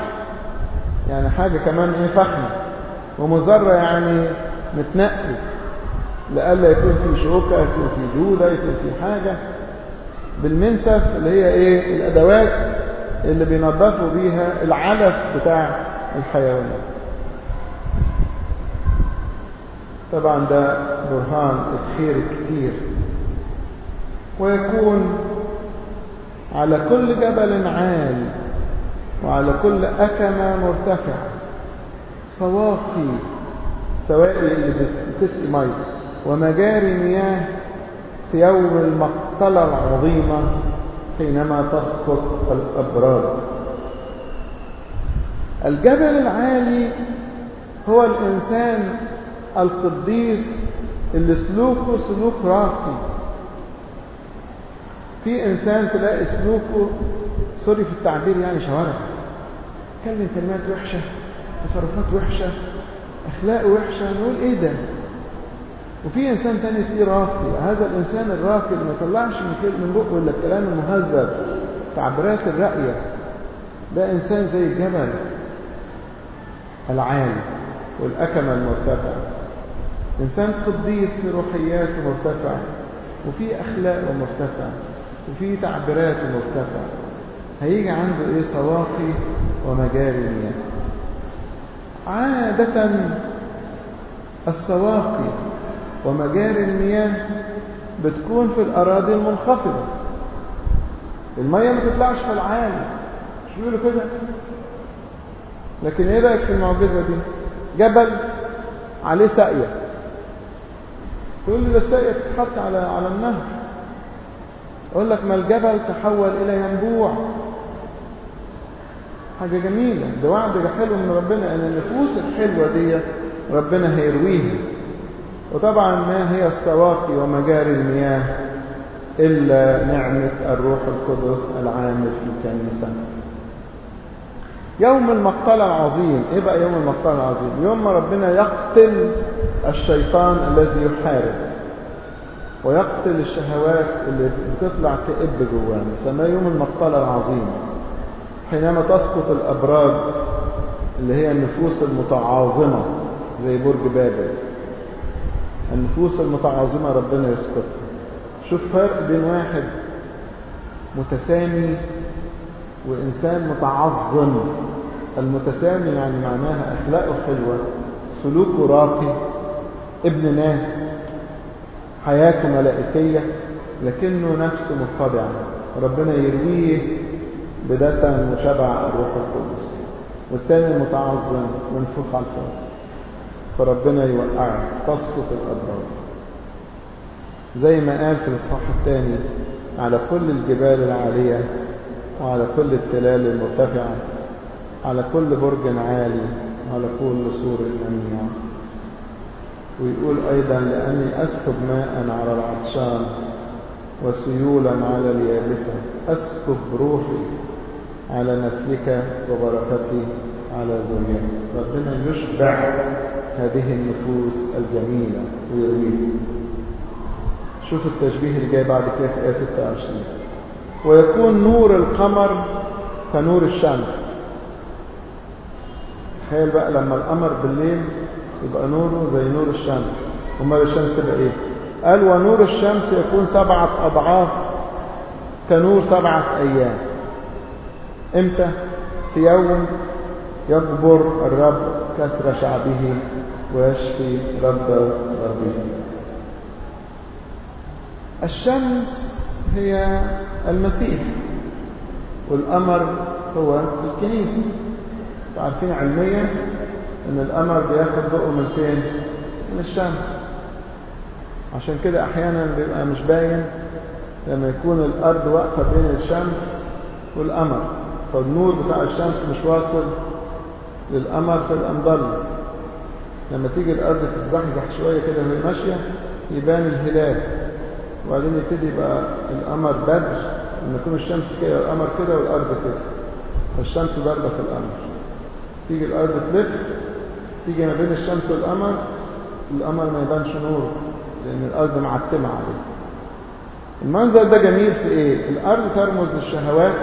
يعني حاجة كمان ايه فخمة ومزرة يعني متنقي لألا يكون في شوكة يكون في دودة يكون في حاجة بالمنسف اللي هي ايه الأدوات اللي بينظفوا بيها العلف بتاع الحيوانات طبعا ده برهان الخير الكتير ويكون على كل جبل عال وعلى كل أكمة مرتفعة صواقي سوائل اللي بتسقي ميه ومجاري مياه في يوم المقتلة العظيمة حينما تسقط الأبرار الجبل العالي هو الإنسان القديس اللي سلوكه سلوك راقي في إنسان تلاقي سلوكه سوري في التعبير يعني شوارع يتكلم كلمات وحشة تصرفات وحشة أخلاق وحشة نقول إيه ده وفي إنسان تاني فيه راقي هذا الإنسان الراقي اللي ما يطلعش من من بقه إلا الكلام المهذب تعبيرات الرأية ده إنسان زي الجبل العالي والأكمة المرتفعة إنسان قديس في روحياته مرتفعة وفي أخلاقه مرتفعة وفي تعبيراته مرتفعة هيجي عنده إيه صواقي ومجاري مياه عادة السواقي ومجاري المياه بتكون في الأراضي المنخفضة المية ما تطلعش في العالي مش بيقولوا كده لكن ايه رأيك في المعجزة دي جبل عليه ساقية تقول لي ده الساقية تتحط على على النهر اقول لك ما الجبل تحول الى ينبوع حاجة جميلة ده وعد حلو من ربنا ان النفوس الحلوة دي ربنا هيرويها وطبعا ما هي السواقي ومجاري المياه إلا نعمة الروح القدس العامل في الكنيسة يوم المقتلة العظيم إيه بقى يوم المقتلة العظيم يوم ما ربنا يقتل الشيطان الذي يحارب ويقتل الشهوات اللي بتطلع تئب جوانا سماه يوم المقتلة العظيم حينما تسقط الأبراج اللي هي النفوس المتعاظمة زي برج بابل النفوس المتعاظمة ربنا يسقطها شوف فرق بين واحد متسامي وإنسان متعظم المتسامي يعني معناها أخلاقه حلوة سلوكه راقي ابن ناس حياته ملائكية لكنه نفسه متبعة ربنا يرويه بدسم وشبع الروح القدس والتاني متعظم منفوخ على الفاضي فربنا يوقعه تسقط الأبرار زي ما قال في الإصحاح الثاني على كل الجبال العالية وعلى كل التلال المرتفعة على كل برج عالي وعلى كل سور منيع ويقول أيضا لأني أسكب ماء على العطشان وسيولا على اليابسة أسكب روحي على نسلك وبركتي على ذريتك ربنا يشبع هذه النفوس الجميلة ويرويها شوف التشبيه اللي جاي بعد كده في آية 26 ويكون نور القمر كنور الشمس تخيل بقى لما القمر بالليل يبقى نوره زي نور الشمس امال الشمس تبقى ايه قال ونور الشمس يكون سبعة أضعاف كنور سبعة أيام امتى في يوم يجبر الرب كسر شعبه ويشفي رب ربه الشمس هي المسيح والقمر هو الكنيسة عارفين علميا ان القمر بياخد ضوءه من فين من الشمس عشان كده احيانا بيبقى مش باين لما يكون الارض واقفة بين الشمس والقمر فالنور بتاع الشمس مش واصل للقمر فيبقى مضل لما تيجي الارض تتزحزح شوية كده وهي ماشية يبان الهلال وبعدين يبتدي يبقى القمر بدر لما يكون الشمس كده والقمر كده والارض كده فالشمس ضاربه في القمر تيجي الارض تلف تيجي ما بين الشمس والقمر القمر ما يبانش نور لان الارض معتمه عليه المنظر ده جميل في ايه الارض ترمز للشهوات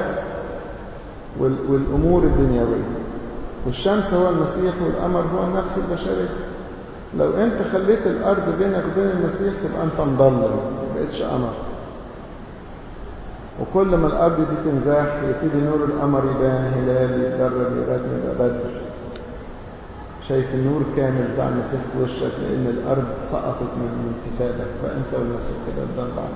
والامور الدنيويه والشمس هو المسيح والقمر هو النفس البشريه لو انت خليت الارض بينك وبين المسيح تبقى انت مضلل ما بقتش قمر وكل ما الارض دي تنزاح يبتدي نور القمر يبان هلال يتدرب لغايه ما يبقى بدر شايف النور كامل بتاع المسيح في وشك لان الارض سقطت من انتفادك فانت والمسيح كده قدام بعض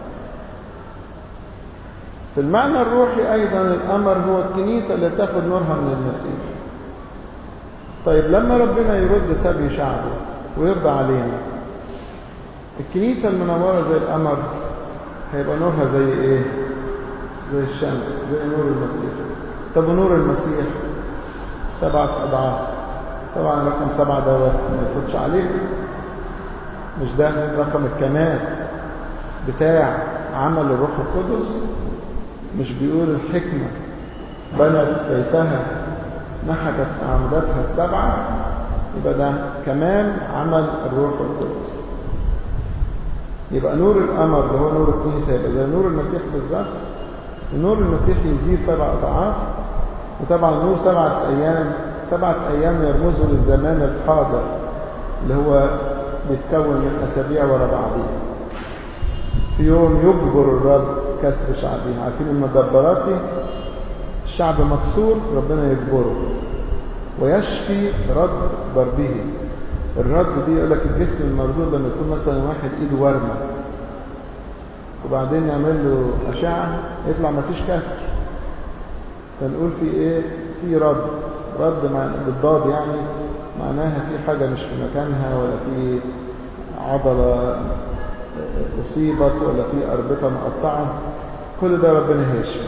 في المعنى الروحي ايضا القمر هو الكنيسه اللي تاخد نورها من المسيح طيب لما ربنا يرد سبي شعبه ويرضى علينا الكنيسة المنورة زي القمر هيبقى نورها زي ايه زي الشمس زي نور المسيح طب ونور المسيح سبعة أضعاف طبعا رقم سبعة دوت ما يفوتش عليك مش ده رقم الكمال بتاع عمل الروح القدس مش بيقول الحكمة بنت بيتها نحتت أعمدتها السبعة يبقى ده كمان عمل الروح القدس يبقى نور القمر اللي هو نور الكنيسة يبقى زي نور المسيح بالظبط ونور المسيح يزيد سبع أضعاف وطبعا نور سبعة أيام سبعة أيام يرمزوا للزمان الحاضر اللي هو بيتكون من أسابيع ورا بعضيها في يوم يجبر الرب كسر شعبه عارفين المدبرات الشعب مكسور ربنا يجبره ويشفي رد ضربه الرد دي يقول لك الجسم المردود لما يكون مثلا واحد ايده ورمه وبعدين يعمل له اشعه يطلع ما فيش كسر فنقول في ايه في رد رد مع بالضاد يعني معناها في حاجه مش في مكانها ولا في عضله اصيبت ولا في اربطه مقطعه كل ده ربنا هيشفي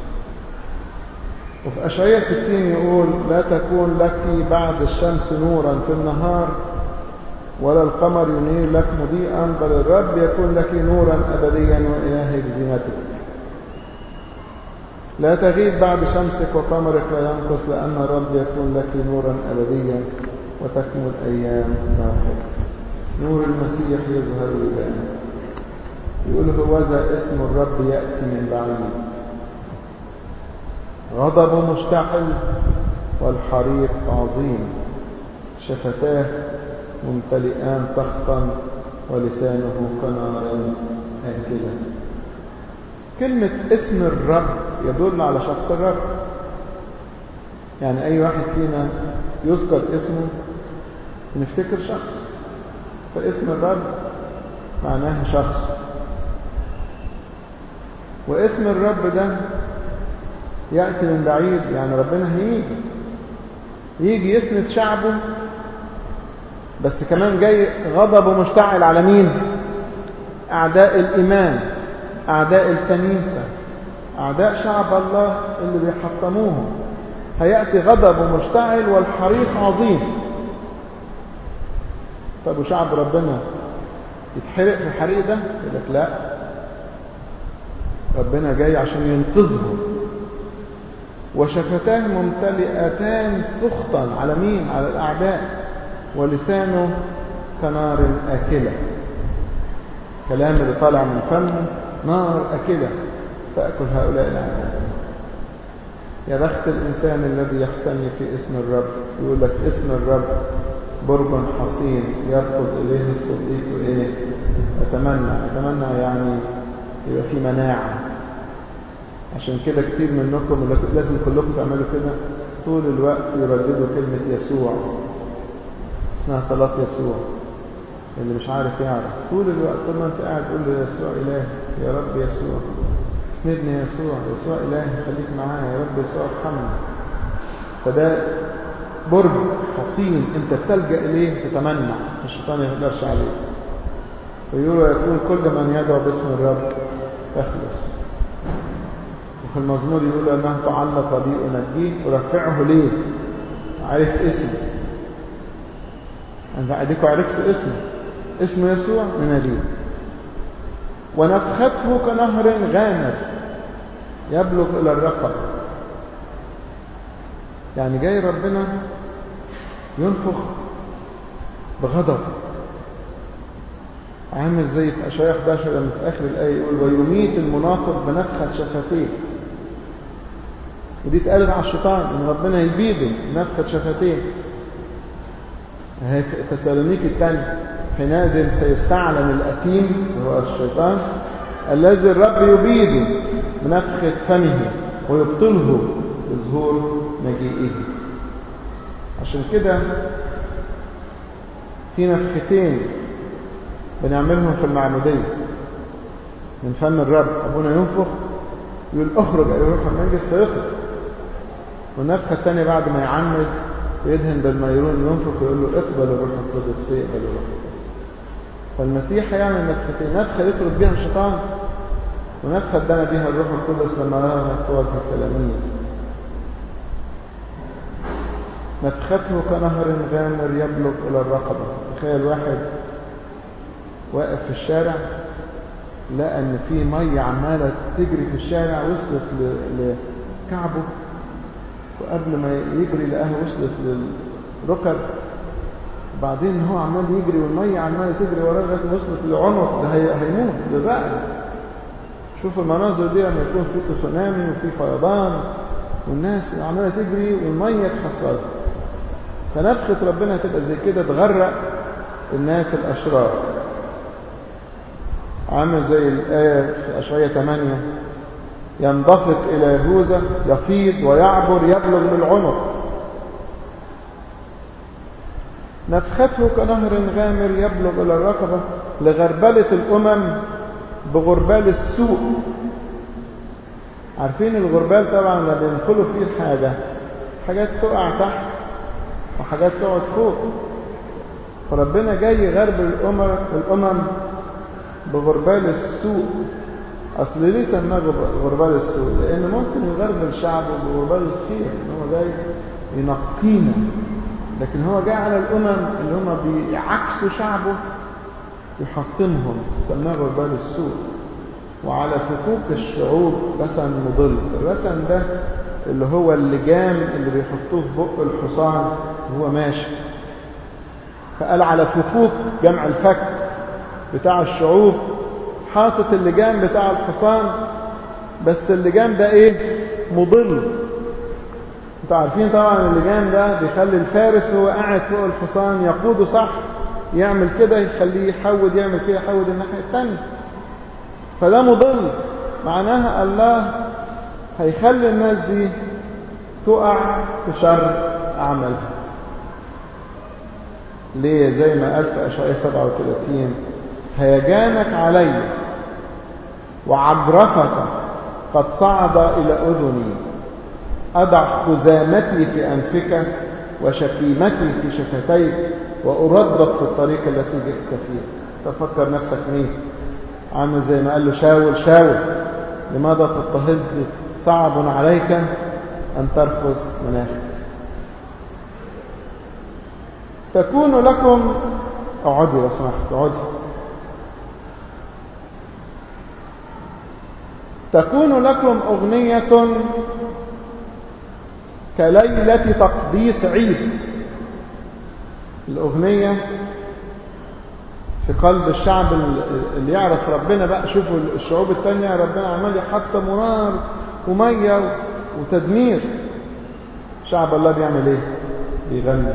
وفي أشعية 60 يقول لا تكون لك بعد الشمس نورا في النهار ولا القمر ينير لك مضيئا بل الرب يكون لك نورا أبديا وإلهك زينتك لا تغيب بعد شمسك وقمرك لا ينقص لأن الرب يكون لك نورا أبديا وتكمل أيام راحتك نور المسيح يظهر الآن يقول هو ذا اسم الرب يأتي من بعيد غضب مشتعل والحريق عظيم شفتاه ممتلئان سخطا ولسانه كنار آكلا كلمة اسم الرب يدل على شخص الرب يعني أي واحد فينا يذكر اسمه نفتكر شخص فاسم الرب معناه شخص واسم الرب ده يأتي من بعيد يعني ربنا هيجي يجي يسند شعبه بس كمان جاي غضبه مشتعل على مين أعداء الإيمان أعداء الكنيسة أعداء شعب الله اللي بيحطموهم هيأتي غضبه مشتعل والحريق عظيم طب وشعب ربنا يتحرق في الحريق ده يقول لك لا ربنا جاي عشان ينقذهم وشفتاه ممتلئتان سخطا على مين على الأعداء ولسانه كنار آكلة كلام اللي طالع من فمه نار أكلة تأكل هؤلاء الأعداء يا بخت الإنسان الذي يحتمي في اسم الرب يقول لك اسم الرب برج حصين يركض إليه الصديق وإيه أتمنى أتمنى يعني يبقى في مناعة عشان كده كتير منكم لازم كلكم تعملوا كده طول الوقت يرددوا كلمة يسوع اسمها صلاة يسوع اللي مش عارف يعرف طول الوقت طول ما انت قاعد تقول له يسوع إله يا رب يسوع اسندني يا يسوع يسوع إله خليك معايا يا رب يسوع ارحمني فده برج حصين انت بتلجأ اليه تتمنع الشيطان ما يقدرش عليه ويقول يكون كل من يدعو باسم الرب يخلص وفي المزمور يقول انه تعلق بي انجيه ورفعه ليه عرف اسمه انت اديكوا عرفتوا اسمه اسم يسوع نناديه ونفخته كنهر غامر يبلغ الى الرقبه يعني جاي ربنا ينفخ بغضب عامل زي في اشعياء 11 لما في اخر الايه يقول ويميت المنافق بنفخه شفتيه ودي اتقالت على الشيطان ان ربنا يبيده بنفخه شفتيه هي في تسالونيك الثاني حينئذ سيستعلن الأثيم هو الشيطان الذي الرب يبيده بنفخة فمه ويبطله بظهور مجيئه عشان كده في نفختين بنعملهم في المعمودية من فم الرب أبونا ينفخ يقول اخرج أيها الروح المنجس فيخرج والنفخة الثانية بعد ما يعمد يدهن بالميرون ينفخ ويقول له اقبل الروح القدس فيقبل الروح القدس فالمسيح هيعمل نفختين نفخة يطرد بها الشيطان ونفخة ادانا بها الروح القدس لما رأى في وجه التلاميذ نفخته كنهر غامر يبلغ إلى الرقبة تخيل واحد واقف في الشارع لقى ان في ميه عماله تجري في الشارع وصلت لكعبه وقبل ما يجري لقاها وصلت للركب وبعدين هو عمال يجري والميه عماله تجري وراه لغايه ما وصلت للعنق ده هيموت للرقبه شوف المناظر دي لما يكون في تسونامي وفي فيضان والناس عماله تجري والميه تحصلها فنفخه ربنا هتبقى زي كده تغرق الناس الاشرار عامل زي الآية في أشعية 8 ينضفق إلى يهوذا يفيض ويعبر يبلغ للعنق نفخته كنهر غامر يبلغ إلى الرقبة لغربلة الأمم بغربال السوء عارفين الغربال طبعا لما بينقلوا فيه الحاجة حاجات تقع تحت وحاجات تقعد فوق فربنا جاي يغربل الأمم, الأمم بغربال السوء أصل ليه سماه غربال السوء لأن ممكن يغربل شعبه بغربال الخير إن هو جاي ينقينا لكن هو جاي على الأمم اللي هم بيعكسوا شعبه يحطمهم سماه غربال السوء وعلى فكوك الشعوب رسم مضل الرسم ده اللي هو اللجام اللي بيحطوه في بق الحصان وهو ماشي فقال على فكوك جمع الفك بتاع الشعوب حاطط اللجام بتاع الحصان بس اللجام ده ايه مضل انتوا عارفين طبعا اللجام ده بيخلي الفارس وهو قاعد فوق الحصان يقوده صح يعمل كده يخليه يحود يعمل كده يحود الناحية الثانية فده مضل معناها الله هيخلي الناس دي تقع في شر أعمالها ليه زي ما قال في أشعياء 37 هيجانك علي وعجرفتك قد صعد إلى أذني أضع خزامتي في أنفك وشكيمتي في شفتيك وأردك في الطريق التي جئت فيها تفكر نفسك مين عامل زي ما قال له شاول شاول لماذا تضطهد صعب عليك أن ترفض مناخك تكون لكم اقعدي لو سمحت اقعدي تكون لكم أغنية كليلة تقديس عيد الأغنية في قلب الشعب اللي يعرف ربنا بقى شوفوا الشعوب التانية ربنا عمال يحطم نار ومية وتدمير شعب الله بيعمل ايه بيغني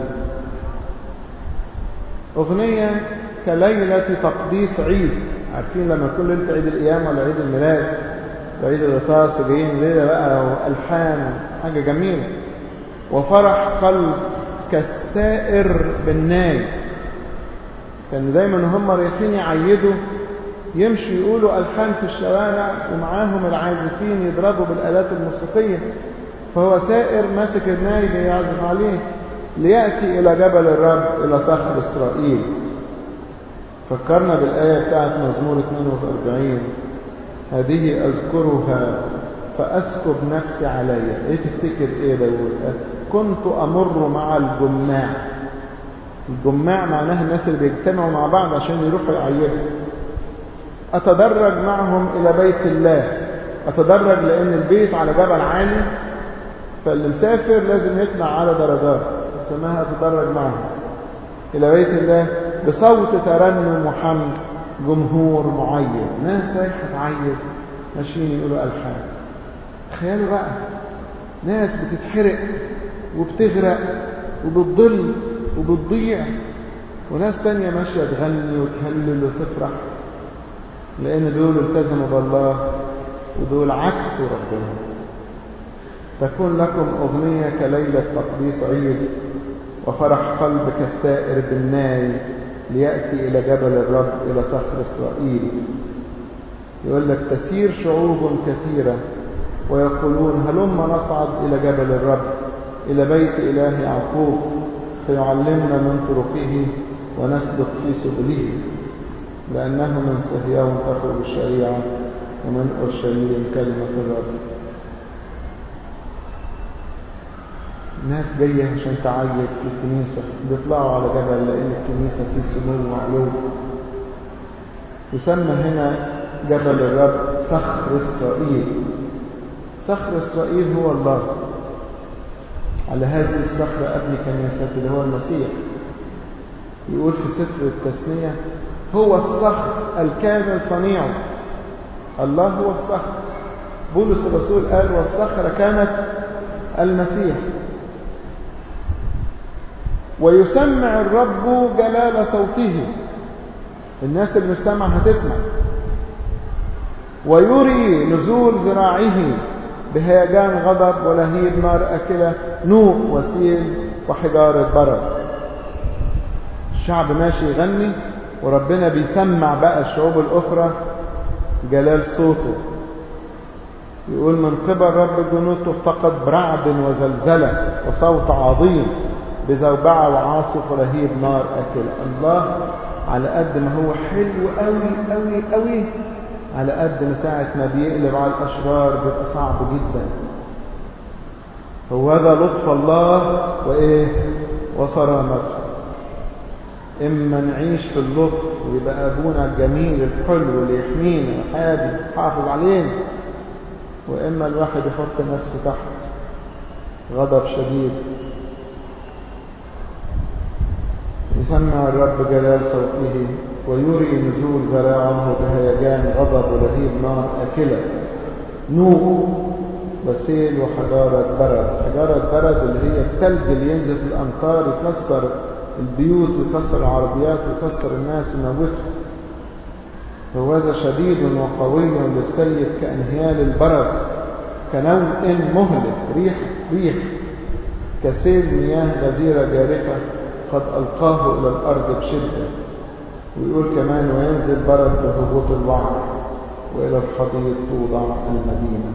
أغنية كليلة تقديس عيد عارفين لما كل انت عيد القيامة ولا عيد الميلاد وعيد الغطاس وجايين ليلة بقى وألحان حاجة جميلة وفرح قلب كالسائر بالناي كان دايما هم رايحين يعيدوا يمشوا يقولوا ألحان في الشوارع ومعاهم العازفين يضربوا بالآلات الموسيقية فهو سائر ماسك الناي بيعزف عليه ليأتي إلى جبل الرب إلى صخر إسرائيل فكرنا بالآية بتاعت مزمور 42 هذه أذكرها فأسكب نفسي عليا إيه تفتكر إيه داود كنت أمر مع الجماع الجماع معناها الناس اللي بيجتمعوا مع بعض عشان يروحوا يعيدوا أتدرج معهم إلى بيت الله أتدرج لأن البيت على جبل عالي فاللي مسافر لازم يطلع على درجات سماها أتدرج معهم إلى بيت الله بصوت ترنم وحمد جمهور معين ناس رايحة تعيد ماشيين يقولوا ألحان تخيلوا بقى ناس بتتحرق وبتغرق وبتضل وبتضيع وناس تانية ماشية تغني وتهلل وتفرح لأن دول التزموا بالله ودول عكسوا ربنا تكون لكم أغنية كليلة تقديس عيد وفرح قلب كالسائر بالناي ليأتي إلى جبل الرب إلى صخر إسرائيل يقول لك تسير شعوب كثيرة ويقولون هلم نصعد إلى جبل الرب إلى بيت إله يعقوب فيعلمنا من طرقه ونسلك في سبله لأنه من صهيون تخرج الشريعة ومن أورشليم كلمة الرب ناس جاية عشان تعيد في الكنيسة بيطلعوا على جبل لأن الكنيسة في سمو وعلو يسمى هنا جبل الرب صخر إسرائيل صخر إسرائيل هو الله على هذه الصخرة أبني كنيستي اللي هو المسيح يقول في سفر التثنية هو الصخر الكامل صنيعه الله هو الصخر بولس الرسول قال والصخرة كانت المسيح ويسمع الرب جلال صوته الناس المستمع هتسمع ويري نزول ذراعه بهيجان غضب ولهيب نار أكلة نوء وسيل وحجارة برد الشعب ماشي يغني وربنا بيسمع بقى الشعوب الأخرى جلال صوته يقول من قبل رب الجنود تفتقد برعد وزلزلة وصوت عظيم بزوبعة وعاصف ولهيب نار أكل الله على قد ما هو حلو قوي قوي قوي على قد ما ساعة ما بيقلب على الأشرار بيبقى صعب جدا هو هذا لطف الله وإيه وصرامته إما نعيش في اللطف ويبقى أبونا الجميل الحلو اللي يحمينا وحابي حافظ علينا وإما الواحد يحط نفسه تحت غضب شديد يسمع الرب جلال صوته ويري نزول ذراعه بهيجان غضب ولهيب نار أكلة نوء وسيل وحجارة برد حجارة برد اللي هي الثلج اللي ينزل في الأمطار يكسر البيوت ويكسر العربيات ويكسر الناس ويموتهم فهذا شديد وقوي للسيد كأنهيال البرد كنوء مهلك ريح ريح كسيل مياه غزيرة جارفة قد ألقاه إلى الأرض بشدة ويقول كمان وينزل برد بهبوط الوعر وإلى الحضيض توضع المدينة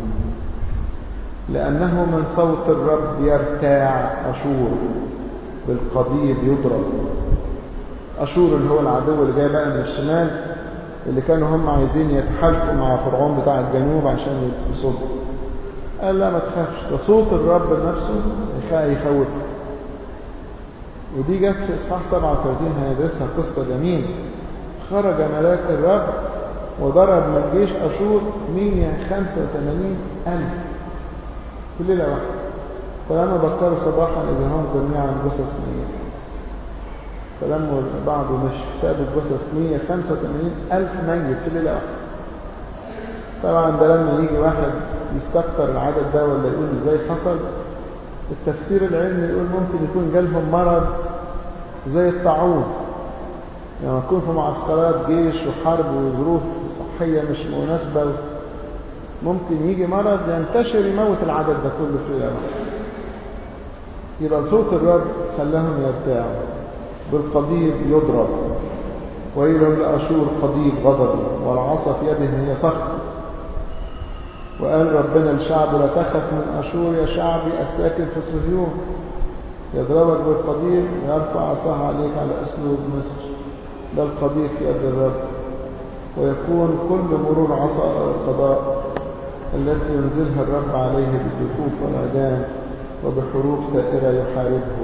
لأنه من صوت الرب يرتاع أشور بالقضيب يضرب أشور اللي هو العدو اللي جاي بقى من الشمال اللي كانوا هم عايزين يتحالفوا مع فرعون بتاع الجنوب عشان يصدوا قال لا ما تخافش ده صوت الرب نفسه يخوف ودي جت في إصحاح 37 هندرسها قصة جميلة خرج ملاك الرب وضرب من جيش أشور 185 ألف في ليلة واحدة فلما بكروا صباحا إذا هم جميعا جثث ميت فلما بعضه مش ساب الجثث 185 ألف ميت في ليلة واحدة طبعا ده لما يجي واحد يستكتر العدد ده ولا يقول ازاي حصل التفسير العلمي يقول ممكن يكون جالهم مرض زي الطاعون لما يعني يكون في معسكرات جيش وحرب وظروف صحية مش مناسبة ممكن يجي مرض ينتشر يموت العدد ده كله في اليوم يبقى صوت الرب خلاهم يرتاعوا بالقضيب يضرب ويل لأشور قضيب غضبه والعصا في يده هي صخر وقال ربنا الشعب لا تخف من أشور يا شعبي الساكن في صهيون يضربك بالقضيب ويرفع عصاه عليك على أسلوب مصر ده القضيب في يد الرب ويكون كل مرور عصا القضاء التي ينزلها الرب عليه بالجفوف والعدام وبحروف ثائرة يحاربه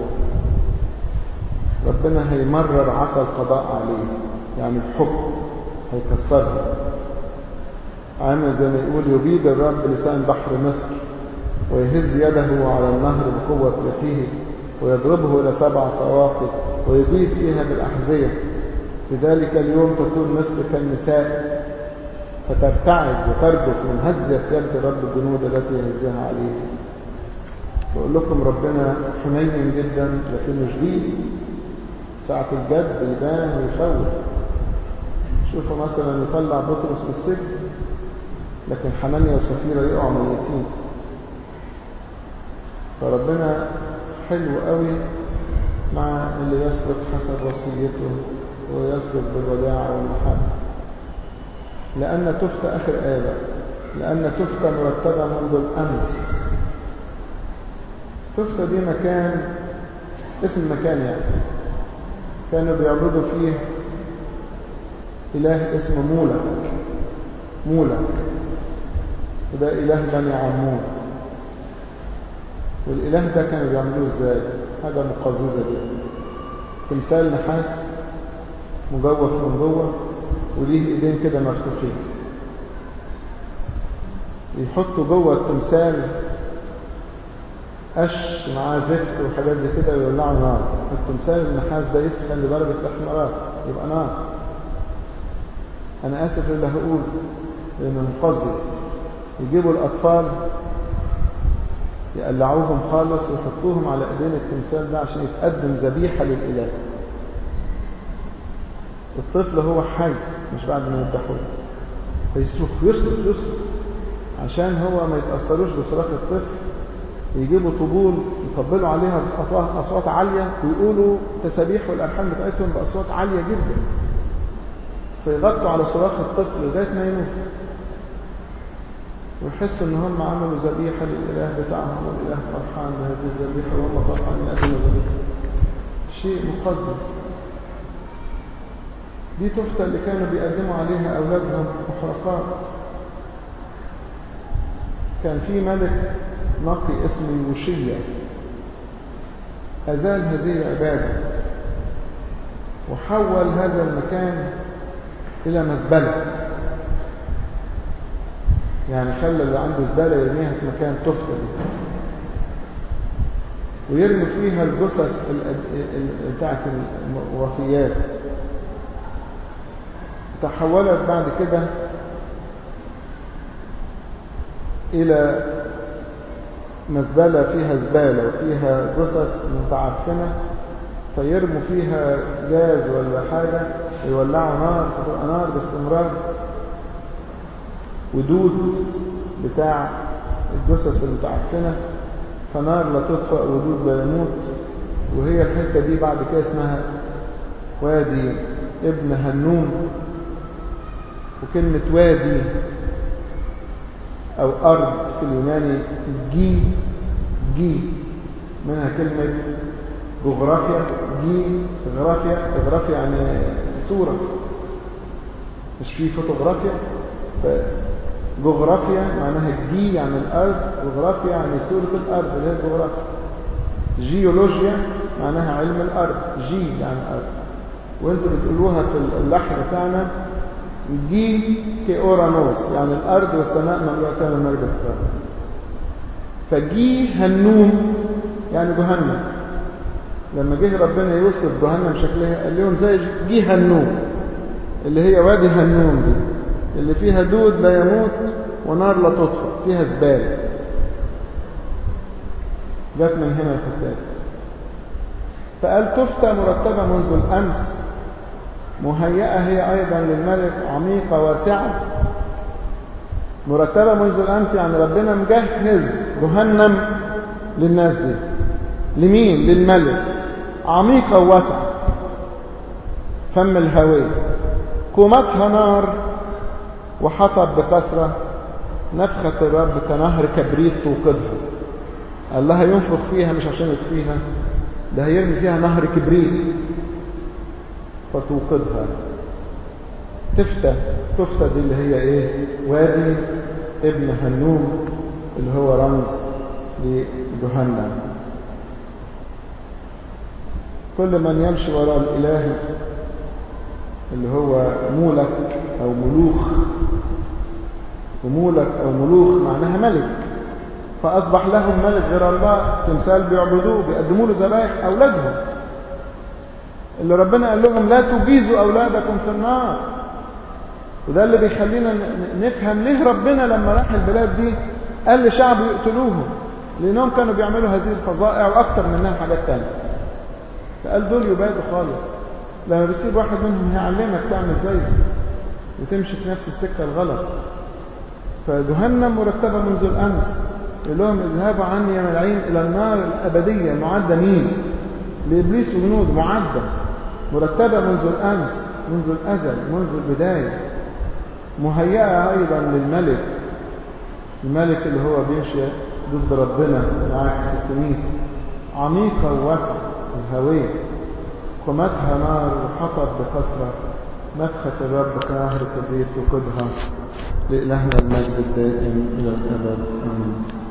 ربنا هيمرر عصا القضاء عليه يعني الحكم هيكسرها عامل زي ما يقول يبيد الرب لسان بحر مصر ويهز يده على النهر بقوة ريحه ويضربه إلى سبع صواقب ويبيد فيها بالأحذية في ذلك اليوم تكون مصر كالنساء فترتعد وتربط من هزة يد رب الجنود التي يهزها عليه بقول لكم ربنا حنين جدا لكنه شديد ساعة الجد يبان ويخوف شوفوا مثلا يطلع بطرس من السجن لكن حنانيا وسفيرة يقعوا ميتين فربنا حلو قوي مع اللي يسلك حسب وصيته ويسلك بالوداع والمحبة لأن تفتى آخر آية بقى. لأن تفتى مرتبة منذ الأمس تفتى دي مكان اسم مكان يعني كانوا بيعبدوا فيه إله اسمه مولك مولك وده إله بني عمون والإله ده كانوا بيعملوه ازاي حاجة مقززة جدا تمثال نحاس مجوف من جوه وليه ايدين كده مفتوحين يحطوا جوه التمثال قش معاه زفت وحاجات زي كده ويولعوا نار التمثال النحاس ده يسخن لدرجة الاحمرار يبقى نار انا اسف اللي هقول لانه مقزز يجيبوا الاطفال يقلعوهم خالص ويحطوهم على ايدين التمثال ده عشان يتقدم ذبيحه للاله الطفل هو حي مش بعد ما يذبحوه فيصرخ يصرخ يصرخ عشان هو ما يتاثروش بصراخ الطفل يجيبوا طبول يطبلوا عليها باصوات عاليه ويقولوا تسابيح والالحان بتاعتهم باصوات عاليه جدا فيغطوا على صراخ الطفل لغايه ما يموت ويحسوا ان هم عملوا ذبيحه للاله بتاعهم والاله فرحان بهذه الذبيحه وهم طبعا يقدموا ذبيحه شيء مقزز دي تفتى اللي كانوا بيقدموا عليها اولادهم محرقات كان في ملك نقي اسمه يوشيا ازال هذه العباده وحول هذا المكان الى مزبله يعني خلى اللي عنده زبالة يرميها في مكان تفتى دي ويرمي فيها الجثث بتاعت الوفيات تحولت بعد كده إلى مزبلة فيها زبالة وفيها جثث متعفنة فيرموا فيها جاز ولا حاجة يولعوا نار فتبقى نار باستمرار ودود بتاع الجثث المتعفنة فنار لا تطفأ ودود لا يموت وهي الحتة دي بعد كده اسمها وادي ابن هنوم وكلمة وادي أو أرض في اليوناني جي جي منها كلمة جغرافيا جي جغرافيا جغرافيا يعني صورة مش في فوتوغرافيا جغرافيا معناها جي يعني الأرض جغرافيا يعني صورة الأرض اللي هي الجغرافيا جيولوجيا معناها علم الأرض جي يعني أرض وانتوا بتقولوها في اللحن بتاعنا جي كأورانوس يعني الأرض والسماء مملوءتان المجد الكرام فجي هنوم يعني جهنم لما جه ربنا يوصف جهنم شكلها قال لهم زي جي هنوم اللي هي وادي هنوم دي اللي فيها دود لا يموت ونار لا تطفأ فيها زبالة جت من هنا الحتات فقال تفتى مرتبة منذ الأمس مهيئة هي أيضا للملك عميقة واسعة مرتبة منذ الأمس يعني ربنا مجهز جهنم للناس دي لمين للملك عميقة وواسعة فم الهوية كومتها نار وحطب بكثرة نفخة الرب كنهر كبريت توقدها الله ينفخ فيها مش عشان يطفيها ده هيرمي فيها نهر كبريت فتوقدها تفتى تفتى دي اللي هي ايه وادي ابن هنوم اللي هو رمز لجهنم كل من يمشي وراء الاله اللي هو مولك او ملوخ ومولك او ملوخ معناها ملك فاصبح لهم ملك غير الله تمثال بيعبدوه بيقدموا له ذبائح اولادهم اللي ربنا قال لهم لا تجيزوا اولادكم في النار وده اللي بيخلينا نفهم ليه ربنا لما راح البلاد دي قال لشعبه يقتلوهم لانهم كانوا بيعملوا هذه الفظائع واكثر منها حاجات تانية فقال دول يبادوا خالص لما بتسيب واحد منهم هيعلمك تعمل زيه وتمشي في نفس السكة الغلط فجهنم مرتبة منذ الأمس يقول لهم اذهبوا عني يا ملعين إلى النار الأبدية معدة مين لإبليس وجنود معدة مرتبة منذ الأمس منذ الأزل منذ البداية مهيئة أيضا للملك الملك اللي هو بيمشي ضد ربنا العكس التمييز عميقة وواسعة الهوية قمتها نار وحطت بكثرة نفخة الرب كنهر كبير تقودها لإلهنا المجد الدائم إلى الأبد آمين